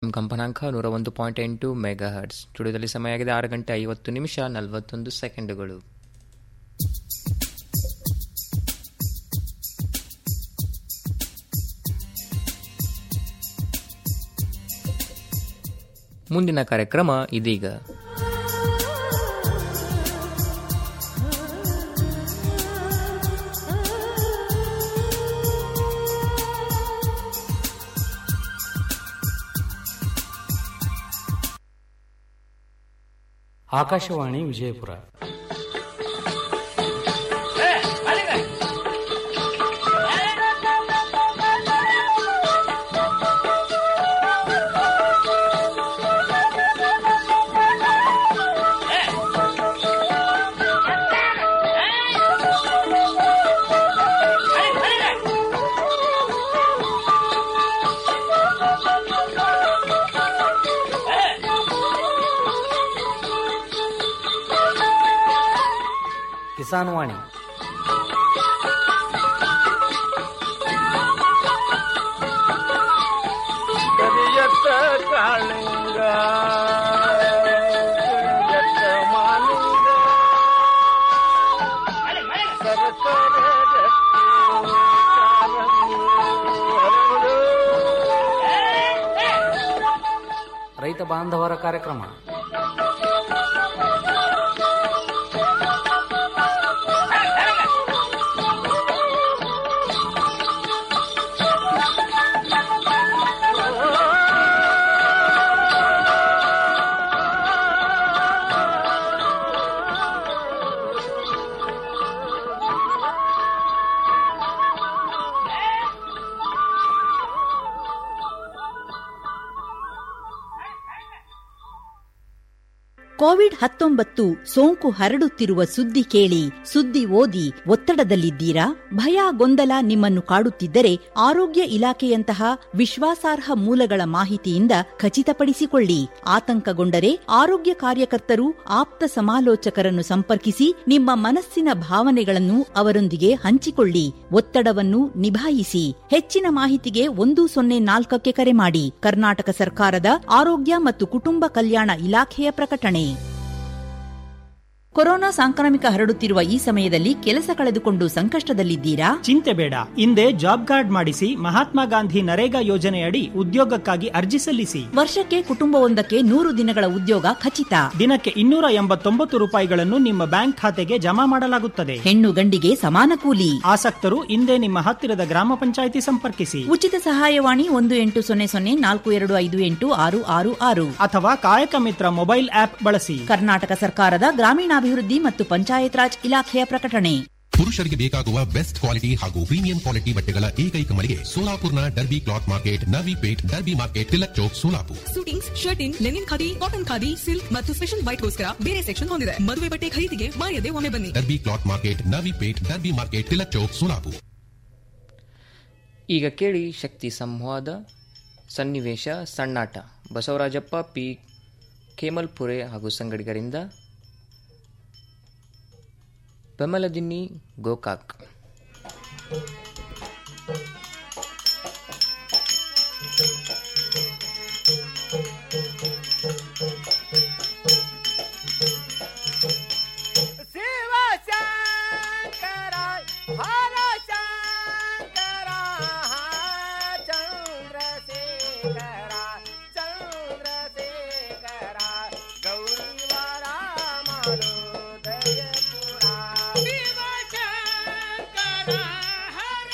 FM ಕಂಪನಾಂಕ ನೂರ ಒಂದು ಪಾಯಿಂಟ್ ಎಂಟು ಮೆಗಾ ಹರ್ಟ್ಸ್ ಸ್ಟುಡಿಯೋದಲ್ಲಿ ಸಮಯ ಆಗಿದೆ ಆರು ಗಂಟೆ ಐವತ್ತು ನಿಮಿಷ ನಲವತ್ತೊಂದು ಸೆಕೆಂಡುಗಳು ಮುಂದಿನ ಕಾರ್ಯಕ್ರಮ ಇದೀಗ ಆಕಾಶವಾಣಿ ವಿಜಯಪುರ ಕಿಸಾನ್ ವಾಣಿ ಕರಿಯತ್ತ ಕಾಳಿಂಗ ಕರಿಯತ್ತ ಮಾಲಿಂಗ ಸರಸರ ಗಟ್ಟಿ ಕಾಲಂಗಿ ಹರಡು. ರೈತ ಬಾಂಧವರ ಕಾರ್ಯಕ್ರಮ ಕೋವಿಡ್ ಹತ್ತೊಂಬತ್ತು ಸೋಂಕು ಹರಡುತ್ತಿರುವ ಸುದ್ದಿ ಕೇಳಿ ಸುದ್ದಿ ಓದಿ ಒತ್ತಡದಲ್ಲಿದ್ದೀರಾ ಭಯ ಗೊಂದಲ ನಿಮ್ಮನ್ನು ಕಾಡುತ್ತಿದ್ದರೆ ಆರೋಗ್ಯ ಇಲಾಖೆಯಂತಹ ವಿಶ್ವಾಸಾರ್ಹ ಮೂಲಗಳ ಮಾಹಿತಿಯಿಂದ ಖಚಿತಪಡಿಸಿಕೊಳ್ಳಿ ಆತಂಕಗೊಂಡರೆ ಆರೋಗ್ಯ ಕಾರ್ಯಕರ್ತರು ಆಪ್ತ ಸಮಾಲೋಚಕರನ್ನು ಸಂಪರ್ಕಿಸಿ ನಿಮ್ಮ ಮನಸ್ಸಿನ ಭಾವನೆಗಳನ್ನು ಅವರೊಂದಿಗೆ ಹಂಚಿಕೊಳ್ಳಿ ಒತ್ತಡವನ್ನು ನಿಭಾಯಿಸಿ ಹೆಚ್ಚಿನ ಮಾಹಿತಿಗೆ ಒಂದು ಸೊನ್ನೆ ನಾಲ್ಕಕ್ಕೆ ಕರೆ ಮಾಡಿ ಕರ್ನಾಟಕ ಸರ್ಕಾರದ ಆರೋಗ್ಯ ಮತ್ತು ಕುಟುಂಬ ಕಲ್ಯಾಣ ಇಲಾಖೆಯ ಪ್ರಕಟಣೆ ಕೊರೋನಾ ಸಾಂಕ್ರಾಮಿಕ ಹರಡುತ್ತಿರುವ ಈ ಸಮಯದಲ್ಲಿ ಕೆಲಸ ಕಳೆದುಕೊಂಡು ಸಂಕಷ್ಟದಲ್ಲಿದ್ದೀರಾ ಚಿಂತೆ ಬೇಡ ಹಿಂದೆ ಜಾಬ್ ಕಾರ್ಡ್ ಮಾಡಿಸಿ ಮಹಾತ್ಮ ಗಾಂಧಿ ನರೇಗಾ ಯೋಜನೆಯಡಿ ಉದ್ಯೋಗಕ್ಕಾಗಿ ಅರ್ಜಿ ಸಲ್ಲಿಸಿ ವರ್ಷಕ್ಕೆ ಕುಟುಂಬವೊಂದಕ್ಕೆ ನೂರು ದಿನಗಳ ಉದ್ಯೋಗ ಖಚಿತ ದಿನಕ್ಕೆ ಇನ್ನೂರ ಎಂಬತ್ತೊಂಬತ್ತು ರೂಪಾಯಿಗಳನ್ನು ನಿಮ್ಮ ಬ್ಯಾಂಕ್ ಖಾತೆಗೆ ಜಮಾ ಮಾಡಲಾಗುತ್ತದೆ ಹೆಣ್ಣು ಗಂಡಿಗೆ ಸಮಾನ ಕೂಲಿ ಆಸಕ್ತರು ಹಿಂದೆ ನಿಮ್ಮ ಹತ್ತಿರದ ಗ್ರಾಮ ಪಂಚಾಯಿತಿ ಸಂಪರ್ಕಿಸಿ ಉಚಿತ ಸಹಾಯವಾಣಿ ಒಂದು ಎಂಟು ಸೊನ್ನೆ ಸೊನ್ನೆ ನಾಲ್ಕು ಎರಡು ಐದು ಎಂಟು ಆರು ಆರು ಆರು ಅಥವಾ ಕಾಯಕ ಮಿತ್ರ ಮೊಬೈಲ್ ಆಪ್ ಬಳಸಿ ಕರ್ನಾಟಕ ಸರ್ಕಾರದ ಗ್ರಾಮೀಣಾಭಿವೃದ್ಧಿ ಮತ್ತು ಪಂಚಾಯತ್ ರಾಜ್ ಇಲಾಖೆಯ ಪ್ರಕಟಣೆ ಪುರುಷರಿಗೆ ಬೇಕಾಗುವ ಬೆಸ್ಟ್ ಕ್ವಾಲಿಟಿ ಹಾಗೂ ಪ್ರೀಮಿಯಂ ಕ್ವಾಲಿಟಿ ಬಟ್ಟೆಗಳ ಏಕೈಕ ಮಳಿಗೆ ಸೋಲಾಪುರ್ನ Derby cloth market Navipet Derby market Tilak Chowk Solapur suitings shirting linen khadi cotton khadi silk ಮತ್ತು ಸ್ಪೆಷಲ್ ವೈಟ್ಗೋಸ್ಕರ ಬೇರೆ ಸೆಕ್ಷನ್ ಹೊಂದಿದೆ ಮದುವೆ ಬಟ್ಟೆ ಖರೀದಿಗೆ ಮಾಯದೆ ಒಮ್ಮೆ ಬನ್ನಿ Derby cloth market Navipet Derby market Tilak Chowk Solapur ಈಗ ಕೇಳಿ ಶಕ್ತಿ ಸಂವಾದ ಸನ್ನಿವೇಶ ಸಣ್ಣಾಟ ಬಸವರಾಜಪ್ಪ ಪಿ ಕೇಮಲ್ಪುರೆ ಹಾಗೂ ಸಂಗಡಿಗರಿಂದ ಬೆಮಲದಿನ್ನಿ ಗೋಕಾಕ್ ಶಿವ ಶಂಕರ ಹರ ಶಂಕರ ಚಂದ್ರಶೇಖರ ಚಂದ್ರಶೇಖರ ಗೌರಿವರ ಮನೋದಯಪುರ ಶಿವ ಶಂಕರ ಹರ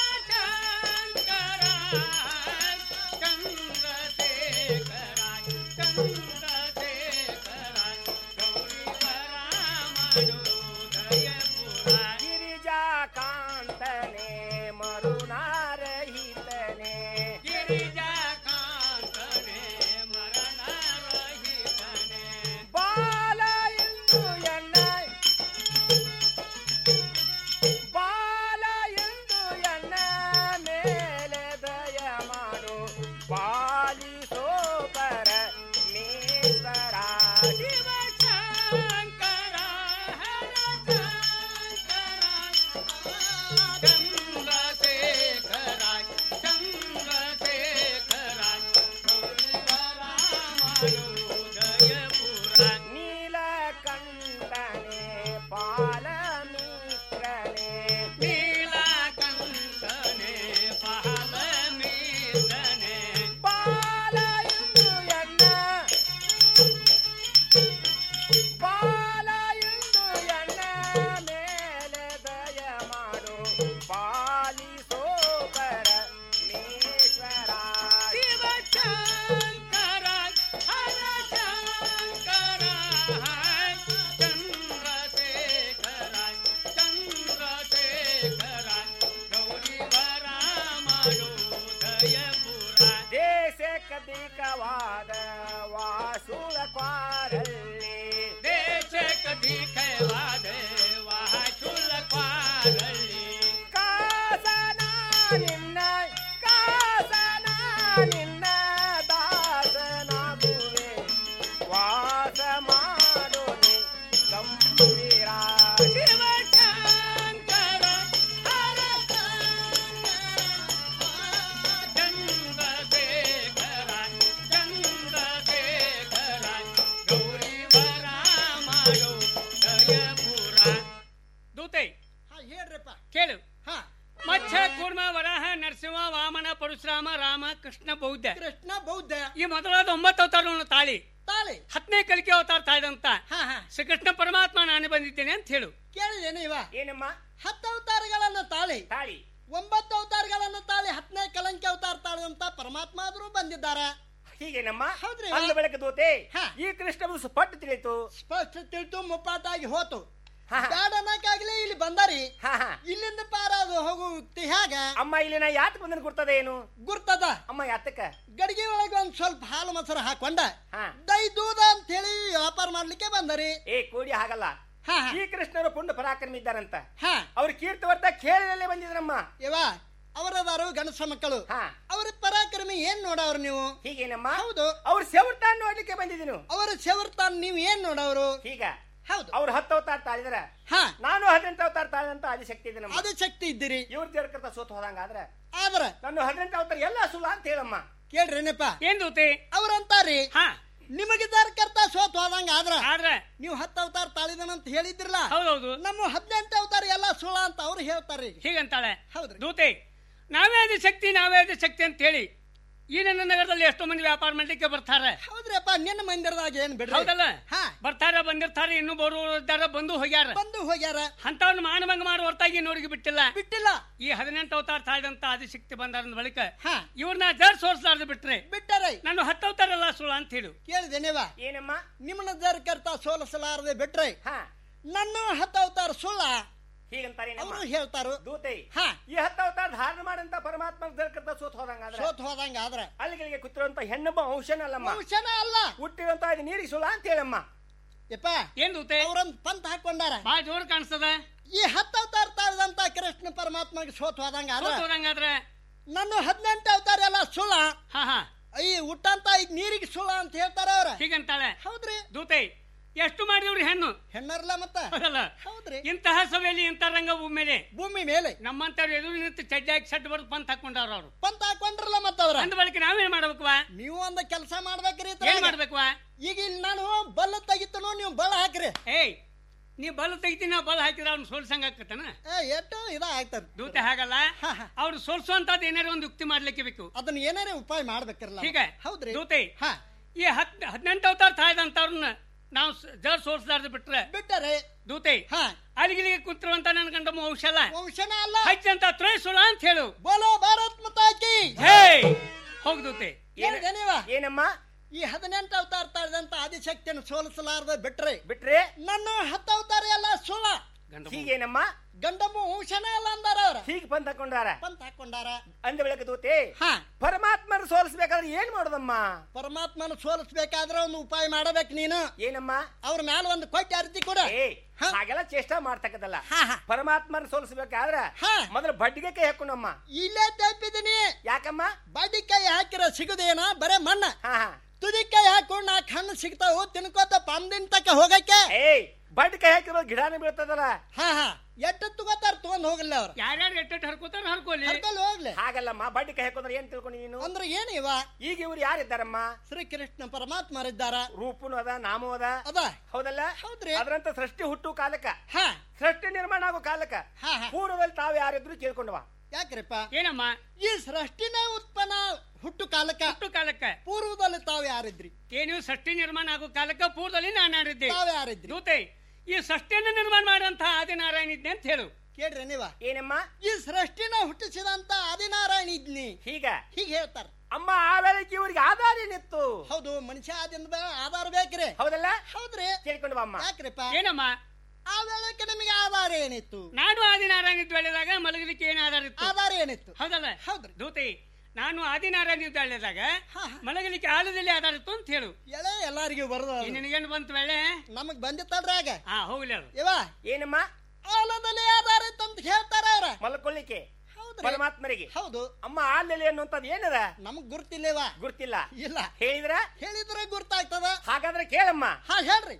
ಪ್ರಹ್ಲಾದ ಒಂಬತ್ತು ಅವತಾರವನ್ನು ತಾಳಿ ತಾಳಿ ಹತ್ತನೇ ಕಲಿಕೆ ಅವತಾರ ತಾಳಿದಂತ ಹಾ ಹಾ ಶ್ರೀಕೃಷ್ಣ ಪರಮಾತ್ಮ ನಾನು ಬಂದಿದ್ದೇನೆ ಅಂತ ಹೇಳು ಕೇಳಿದೇನೆ ಇವ ಏನಮ್ಮ ಹತ್ತು ಅವತಾರಗಳನ್ನು ತಾಳಿ ತಾಳಿ ಒಂಬತ್ತು ಅವತಾರಗಳನ್ನು ತಾಳಿ ಹತ್ತನೇ ಕಲಂಕಿ ಅವತಾರ ತಾಳಿದಂತ ಪರಮಾತ್ಮ ಆದ್ರೂ ಬಂದಿದ್ದಾರೆ ಹೀಗೇನಮ್ಮ ಹೌದ್ರಿ. ಅಂದ ಬೆಳಕ ದೂತೆ ಹಾ. ಈ ಕೃಷ್ಣ ಪಟ್ಟು ತಿಳಿತು ಸ್ಪಷ್ಟ ತಿಳಿತು ಮುಪ್ಪಾಟಾಗಿ ಹೋತು ಹಾ, ಹಾ. ಬ್ಯಾಡನಕ್ಕಾಗ್ಲಿ ಇಲ್ಲಿ ಬಂದಾರಿ ಹಾ ಹಾ ಇಲ್ಲಿಂದ ಪಾರಾದು ಹೋಗು ಹೇಗ ಅಮ್ಮ ಇಲ್ಲಿ ನಾ ಯಾತ್ ಬಂದನ್ ಗುರ್ತದ ಏನು ಗುರ್ತದ ಅಮ್ಮ ಯಾತಕ್ಕ ಗಡಿಗೆ ಒಳಗೆ ಒಂದ್ ಸ್ವಲ್ಪ ಹಾಲು ಮೊಸರು ಹಾಕೊಂಡ ಹಾ. ದೈ ದೂದ ಅಂತ ಹೇಳಿ ವ್ಯಾಪಾರ ಮಾಡ್ಲಿಕ್ಕೆ ಬಂದರಿ ಏ ಕೋಡಿ ಹಾಗಲ್ಲ ಹಾ ಹಾ ಈ ಕೃಷ್ಣರು ಪುಂಡ ಪರಾಕ್ರಮಿ ಇದ್ದಾರಂತ ಹಾ ಅವ್ರ ಕೀರ್ತವರ್ತ ಕೇಳಿದಲ್ಲೇ ಬಂದಿದ್ರಮ್ಮ ಇವ ಅವರದಾರು ಗಣಸ ಮಕ್ಕಳು ಹಾ ಅವರ ಪರಾಕ್ರಮಿ ಏನ್ ನೋಡವ್ರು ನೀವು ಹೀಗೇನಮ್ಮ ಹೌದು ಅವ್ರ ಸೆವರ್ತಾನ್ ನೋಡ್ಲಿಕ್ಕೆ ಬಂದಿದ್ದೀನು ಅವರ ಸೆವರ್ತಾನ್ ನೀವು ಏನ್ ನೋಡವ್ರು ಹೀಗ ಹೌದು ಅವ್ರು ಹತ್ತು ಅವತಾರ ತಾಳಿದ್ರ ಹಾ ನಾನು ಹದಿನೆಂಟು ಅವತಾರ ತಾಳಿದಂತ ಆದಿಶಕ್ತಿ ಇದೀನಮ್ಮ ಅದು ಶಕ್ತಿ ಇದ್ದೀರಿ ಇವ್ರ ದೇವ್ರ ಸೋತ್ ಹೋದಂಗಾದ್ರ ಆದ್ರ ನಾನು ಹದಿನೆಂಟು ಅವತಾರ ಎಲ್ಲ ಸುಳ್ಳ ಅಂತ ಹೇಳಮ್ಮ ಕೇಳ್ರೇನಪ್ಪ ಏನ್ ದೂತೆ ಅವ್ರಂತಾರಿ ಹಾ ನಿಮಗೆ ದರ್ಕರ್ತ ಸೋತ್ ಹೋದಂಗ ಆದ್ರ ಆದ್ರೆ ನೀವು ಹತ್ತು ಅವತಾರ ತಾಳಿದನಂತ ಹೇಳಿದ್ರಲ್ಲ ಹೌದೌದು ನಮ್ಮ ಹದಿನೆಂಟು ಅವತಾರ ಎಲ್ಲ ಸುಳ್ಳ ಅಂತ ಅವ್ರು ಹೇಳ್ತಾರ್ರಿ ಹೀಗಂತಾಳೆ ಹೌದ್ರಿ ದೂತೆ ನಾವೇ ಅದು ಶಕ್ತಿ ನಾವೇ ಅದು ಶಕ್ತಿ ಅಂತ ಹೇಳಿ ಈ ನನ್ನ ನಗರದಲ್ಲಿ ಎಷ್ಟೋ ಮಂದಿ ವ್ಯಾಪಾರ ಮಾಡ್ಲಿಕ್ಕೆ ಬರ್ತಾರೆ ಹೌದ್ರಪ್ಪ ನಿನ್ನ ಮಂದಿರದಾಗ ಏನ್ ಬಿಡ್ರಿ ಹೌದಲ್ಲ ಹಾ ಬರ್ತಾರ ಬಂದಿರ್ತಾರೆ ಇನ್ನು ಬರುವುದಾರ ಬಂದು ಹೋಗ್ಯಾರ ಬಂದು ಹೋಗ್ಯಾರ ಅಂತವ್ನ ಮಾನಭಂಗ ಮಾಡೋ ಹೊರತಾಗಿ ನೋಡಿಗೆ ಬಿಟ್ಟಿಲ್ಲ ಬಿಟ್ಟಿಲ್ಲ ಈ ಹದಿನೆಂಟು ಅವತಾರ ತಾಳಿದಂತ ಆದಿಶಕ್ತಿ ಬಂದಾರ ಬಳಿಕ ಹಾ ಇವ್ರನ್ನ ಜರ್ ಸೋರ್ಸ್ಲಾರ್ದು ಬಿಟ್ರೆ ಬಿಟ್ಟರೆ ನಾನು ಹತ್ತು ಅವತಾರ ಎಲ್ಲ ಸುಳ್ಳ ಅಂತ ಹೇಳು ಕೇಳಿದೇನೇವ ಏನಮ್ಮ ನಿಮ್ಮನ್ನ ದರ್ಕರ್ತ ಸೋಲಿಸಲಾರದೆ ಬಿಟ್ರೆ ಹಾ ನನ್ನ ಹತ್ತು ಅವತಾರ ಸುಳ್ಳ ಹೀಗಂತಾರೆ ಅವರು ಹೇಳ್ತಾರು ದೂತೆ ಹಾ ಈ ಹತ್ತು ಅವತಾರ ಧಾರಣ ಮಾಡಂತ ಪರಮಾತ್ಮ ದೇವ್ರ ಸೋತ್ ಹೋದಂಗಾದ್ರ ಸೋತ್ ಹೋದಂಗ ಆದ್ರ ಅಲ್ಲಿಗಳಿಗೆ ಕೂತಿರುವಂತ ಹೆಣ್ಣೊಬ್ಬ ಔಷಧನಲ್ಲಮ್ಮ ಔಷಧ ಅಲ್ಲ ಹುಟ್ಟಿರುವಂತ ಇದು ನೀರಿಗೆ ಸುಳ್ಳ ಅಂತ ಹೇಳಮ್ಮ ಯಪ್ಪ ಏನ್ ದೂತೆ ಅವ್ರೊಂದ್ ಪಂತ್ ಹಾಕೊಂಡಾರ ಬಾಳ ಜೋರ್ ಕಾಣಿಸ್ತದ ಈ ಹತ್ತು ಅವತಾರ ತಾಳ್ದಂತ ಕೃಷ್ಣ ಪರಮಾತ್ಮಗೆ ಸೋತ್ ಹೋದಂಗ ಆದ್ರ ಸೋತ್ ಹೋದಂಗಾದ್ರೆ ನನ್ನ ಹದಿನೆಂಟು ಅವತಾರ ಎಲ್ಲ ಸುಳ್ಳ ಹಾ ಹಾ ಈ ಹುಟ್ಟಂತ ಈಗ ನೀರಿಗೆ ಸುಳ್ಳ ಅಂತ ಹೇಳ್ತಾರ ಅವ್ರ ಹೀಗಂತಾಳೆ ಹೌದ್ರಿ ದೂತೆ ಎಷ್ಟು ಮಾಡಿವ್ರಿ ಹೆಣ್ಣು ಹೆಣ್ಣರ್ಲ ಮತ್ತ ಹೌದಲ್ಲ ಹೌದ್ರಿ ಇಂತಹ ಸಭೆಯಲ್ಲಿ ಇಂಥ ರಂಗ ಮೇಲೆ ಭೂಮಿ ಮೇಲೆ ನಮ್ಮಂತವ್ರು ಎದುರು ನಿಂತು ಚಡ್ಡಾಗಿ ಸಡ್ ಬರೆದು ಪಂತ್ ಹಾಕೊಂಡವ್ರ ಅವ್ರು ಪಂತ್ ಹಾಕೊಂಡ್ರಲ್ಲ ಮತ್ತ ಅವ್ರ ಅಂದ ಬಳಿಕ ನಾವೇನ್ ಮಾಡ್ಬೇಕವಾ ನೀವು ಒಂದ ಕೆಲಸ ಮಾಡ್ಬೇಕ್ರಿ ಏನ್ ಇದ್ರಾಗ. ಮಾಡ್ಬೇಕವಾ ಈಗ ಇಲ್ಲಿ ನಾನು ಬಲ್ಲ ತೆಗಿತನು ನೀವು ಬಳ ಹಾಕ್ರಿ ಏಯ್ ನೀ ಬಲ್ ತೆಗಿತೀನಿ ನಾ ಬಲ್ ಹಾಕಿದ್ರೆ ಅವ್ನು ಸೋಲ್ಸಂಗ ಆಗ್ತತನ ಏ ಎಷ್ಟು ಇದ ಆಗ್ತದ ದೂತೆ ಹಾಗಲ್ಲ ಹಾ, ಹಾ. ಅವ್ರು ಸೋಲ್ಸುವಂತದ್ ಏನಾರ ಒಂದು ಯುಕ್ತಿ ಮಾಡ್ಲಿಕ್ಕೆ ಬೇಕು ಅದನ್ನ ಏನಾರೇ ಉಪಾಯ ಮಾಡ್ಬೇಕಿರಲ್ಲ ಹೀಗೆ ಹೌದ್ರಿ ದೂತೆ ಹಾ ಈ ಹತ್ ಹದಿನೆಂಟು ಅವತಾರ ತಾಯ್ದಂತವ್ರನ್ನ ನಾವು ಸ- ಜರ್ ಸೋರ್ಸ್ಲಾರ್ದು ಬಿಟ್ರೆ ಬಿಟ್ಟರೆ ದೂತೆ ಹಾ ಅಲ್ಲಿಗಿಲಿಗೆ ಕುಂತಿರುವಂತ ನನ್ನ ಗಂಡ ವಂಶಲ್ಲ ವಂಶನ ಅಲ್ಲ ಹಚ್ಚಂತ ತ್ರೈಸುಳ ಅಂತ ಹೇಳು ಬೋಲೋ ಭಾರತ್ ಮತಾಕಿ ಹೇ ಹೋಗ್ ದೂತೆ ಏನಿದೆ ನೀವ ಏನಮ್ಮ ಈ ಹದಿನೆಂಟು ಅವತಾರ ತಾಳ್ದಂತ ಆದಿಶಕ್ತಿಯನ್ನು ಸೋಲಿಸಲಾರದೆ ಬಿಟ್ರೆ ಬಿಟ್ರೆ ನನ್ನ ಹತ್ತು ಅವತಾರ ಎಲ್ಲ ಸುಳ್ಳ ಗಂಡ ಹೀಗೇನಮ್ಮ ಗಂಡಮ್ಮ ವಂಶನ ಅಲ್ಲ ಅಂದಾರ ಅವ್ರ ಹೀಗೆ ಬಂದ್ ಹಾಕೊಂಡಾರ ಪಂತ್ ಹಾಕೊಂಡಾರ ಅಂದ ಬೆಳಕ ದೂತೆ ಹಾ ಪರಮಾತ್ಮನ ಸೋಲಿಸ್ಬೇಕಾದ್ರೆ ಏನ್ ಮಾಡೋದಮ್ಮ ಪರಮಾತ್ಮನ ಸೋಲಿಸ್ಬೇಕಾದ್ರೆ ಒಂದು ಉಪಾಯ ಮಾಡಬೇಕು ನೀನು ಏನಮ್ಮ ಅವ್ರ ಮ್ಯಾಲ ಒಂದು ಕೊಟ್ಟಿ ಅರ್ತಿ ಕೊಡ ಏ ಹಾ. ಹಾಗೆಲ್ಲ ಚೇಷ್ಟ ಮಾಡ್ತಕ್ಕದಲ್ಲ ಹಾ, ಹಾ. ಪರಮಾತ್ಮನ ಸೋಲಿಸ್ಬೇಕಾದ್ರ ಹಾ. ಮೊದಲು ಬಡ್ಡಿಗೆ ಕೈ ಹಾಕೊಂಡಮ್ಮ ಇಲ್ಲೇ ತಪ್ಪಿದೀನಿ ಯಾಕಮ್ಮ ಬಾಡಿಕಾಯಿ ಹಾಕಿರೋ ಸಿಗುದೇನ ಬರೇ ಮಣ್ಣ ಹಾ ಹಾ ತುದಿಕಾಯಿ ಹಾಕೊಂಡು ನಾಲ್ಕು ಹಣ್ಣು ಸಿಗ್ತಾವು ತಿನ್ಕೋತ ಪಂದಿನ ತಕ ಹೋಗಕ್ಕೆ ಏಯ್ ಬಡ್ಡಿ ಕೈ ಹಾಕಿರೋ ಗಿಡನೇ ಬೀಳ್ತದಲ್ಲ ಹಾ ಹಾ ಎಷ್ಟು ತಗೋತಾರ ತಗೊಂಡ್ ಹೋಗಲ್ಲ ಅವ್ರ ಯಾರ್ಯಾರು ಎಟ್ಟೆಟ್ಟು ಹರ್ಕೋತಾರ ಹರ್ಕೋಲಿ ಹರ್ಕಲ್ ಹೋಗ್ಲಿ ಹಾಗಲ್ಲಮ್ಮ ಬಡ್ಡಿ ಕೈ ಹಾಕೋದ್ರೆ ಏನ್ ತಿಳ್ಕೊಂಡು ನೀನು ಅಂದ್ರೆ ಏನ್ ಇವ ಈಗ ಇವ್ರು ಯಾರಿದ್ದಾರಮ್ಮ ಶ್ರೀಕೃಷ್ಣ ಪರಮಾತ್ಮರಿದ್ದಾರ ರೂಪನು ಅದ ನಾಮು ಅದ ಅದ ಹೌದಲ್ಲ ಹೌದ್ರಿ. ಅದ್ರಂತ ಸೃಷ್ಟಿ ಹುಟ್ಟು ಕಾಲಕ್ಕ ಹಾ ಸೃಷ್ಟಿ ನಿರ್ಮಾಣ ಆಗೋ ಕಾಲಕ್ಕ ಹಾ, ಹಾ. ಪೂರ್ವದಲ್ಲಿ ತಾವು ಯಾರಿದ್ರು ಕೇಳ್ಕೊಂಡವ ಯಾಕ್ರಿಪ್ಪ ಏನಮ್ಮ ಈ ಸೃಷ್ಟಿನೇ ಉತ್ಪನ್ನ ಹುಟ್ಟು ಕಾಲಕ್ಕ ಹುಟ್ಟು ಕಾಲಕ್ಕ ಪೂರ್ವದಲ್ಲಿ ತಾವ್ ಯಾರಿದ್ರಿ ಏನು ಷಷ್ಠಿ ನಿರ್ಮಾಣ ಆಗೋ ಕಾಲಕ್ಕ ಪೂರ್ವದಲ್ಲಿ ನಾನು ಆಡಿದ್ದೆ ತಾವ್ ಯಾರಿದ್ರಿ ದೂತೆ ಈ ಷಷ್ಠಿಯನ್ನು ನಿರ್ಮಾಣ ಮಾಡುವಂತಹ ಆದಿನಾರಾಯಣ ಇದ್ದೆ ಅಂತ ಹೇಳು ಕೇಳ್ರಿ ನೀವ ಏನಮ್ಮ ಈ ಸೃಷ್ಟಿನ ಹುಟ್ಟಿಸಿದಂತ ಆದಿನಾರಾಯಣ ಇದ್ನಿ ಹೀಗ ಹೀಗೆ ಹೇಳ್ತಾರ ಅಮ್ಮ ಆ ವೇಳೆಗೆ ಇವ್ರಿಗೆ ಆಧಾರ ಏನಿತ್ತು ಹೌದು ಮನುಷ್ಯ ಆದಿಂದ ಆಧಾರ ಬೇಕ್ರಿ ಹೌದಲ್ಲ ಹೌದ್ರಿ ಕೇಳ್ಕೊಂಡು ಅಮ್ಮ ಯಾಕ್ರಿಪ್ಪ ಏನಮ್ಮ ಆ ವೇಳಕ್ಕೆ ನಿಮಗೆ ಆಧಾರ ಏನಿತ್ತು ನಾನು ಆದಿನಾರಾಯಣ ಇದ್ದು ಬೆಳೆದಾಗ ಮಲಗಲಿಕ್ಕೆ ಏನು ಆಧಾರ ಇತ್ತು ಆಧಾರ ಏನಿತ್ತು ಹೌದಲ್ಲ ಹೌದ್ರಿ. ದೂತೆ ನಾನು ಆದಿನಾರಾಯಣ ಇದ್ದು ಬೆಳೆದಾಗ ಹಾ, ಹಾ. ಮಲಗಲಿಕ್ಕೆ ಆಳದಲ್ಲಿ ಆಧಾರ ಇತ್ತು ಅಂತ ಹೇಳು ಎಳೆ ಎಲ್ಲಾರಿಗೂ ಬರೋದು ಈ ನಿನಗೇನು ಬಂತು ವೇಳೆ ನಮಗ್ ಬಂದಿತ್ತಲ್ರಿ ಆಗ ಹಾ ಹೋಗ್ಲಿ ಅದು ಇವ ಏನಮ್ಮ ಆಲದಲ್ಲಿ ಆಧಾರ ಇತ್ತು ಅಂತ ಹೇಳ್ತಾರ ಅವ್ರ ಮಲ್ಕೊಳ್ಳಿಕ್ಕೆ ಹೌದ್ರಿ ಪರಮಾತ್ಮರಿಗೆ ಹೌದು ಅಮ್ಮ ಆಲೆಲೆ ಅನ್ನುವಂಥದ್ದು ಏನದ ನಮಗ್ ಗುರ್ತಿಲ್ಲವ ಗುರ್ತಿಲ್ಲ ಇಲ್ಲ ಹೇಳಿದ್ರ ಹೇಳಿದ್ರೆ ಗುರ್ತಾಗ್ತದ ಹಾಗಾದ್ರೆ ಕೇಳಮ್ಮ ಹಾ ಹೇಳ್ರಿ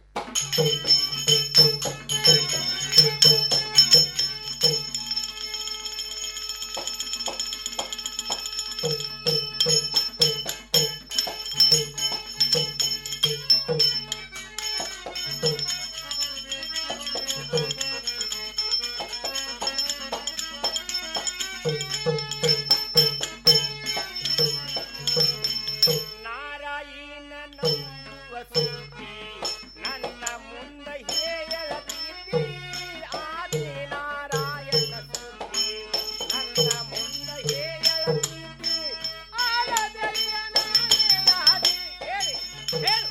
ನಾರಾಯಣ ಹೇಳುವ ಸುದ್ದಿ ನನ್ನ ಮುಂದ ಹೇಳದಿದ್ದಿ ಆದಿನಾರಾಯಣ ಸುದ್ದಿ ನನ್ನ ಮುಂದ ಹೇಳದಿದ್ದಿ ಆಲದೆಲೆಯ ನಾನೆಯಾದಿ ಹೇಳಿ ಹೇಳು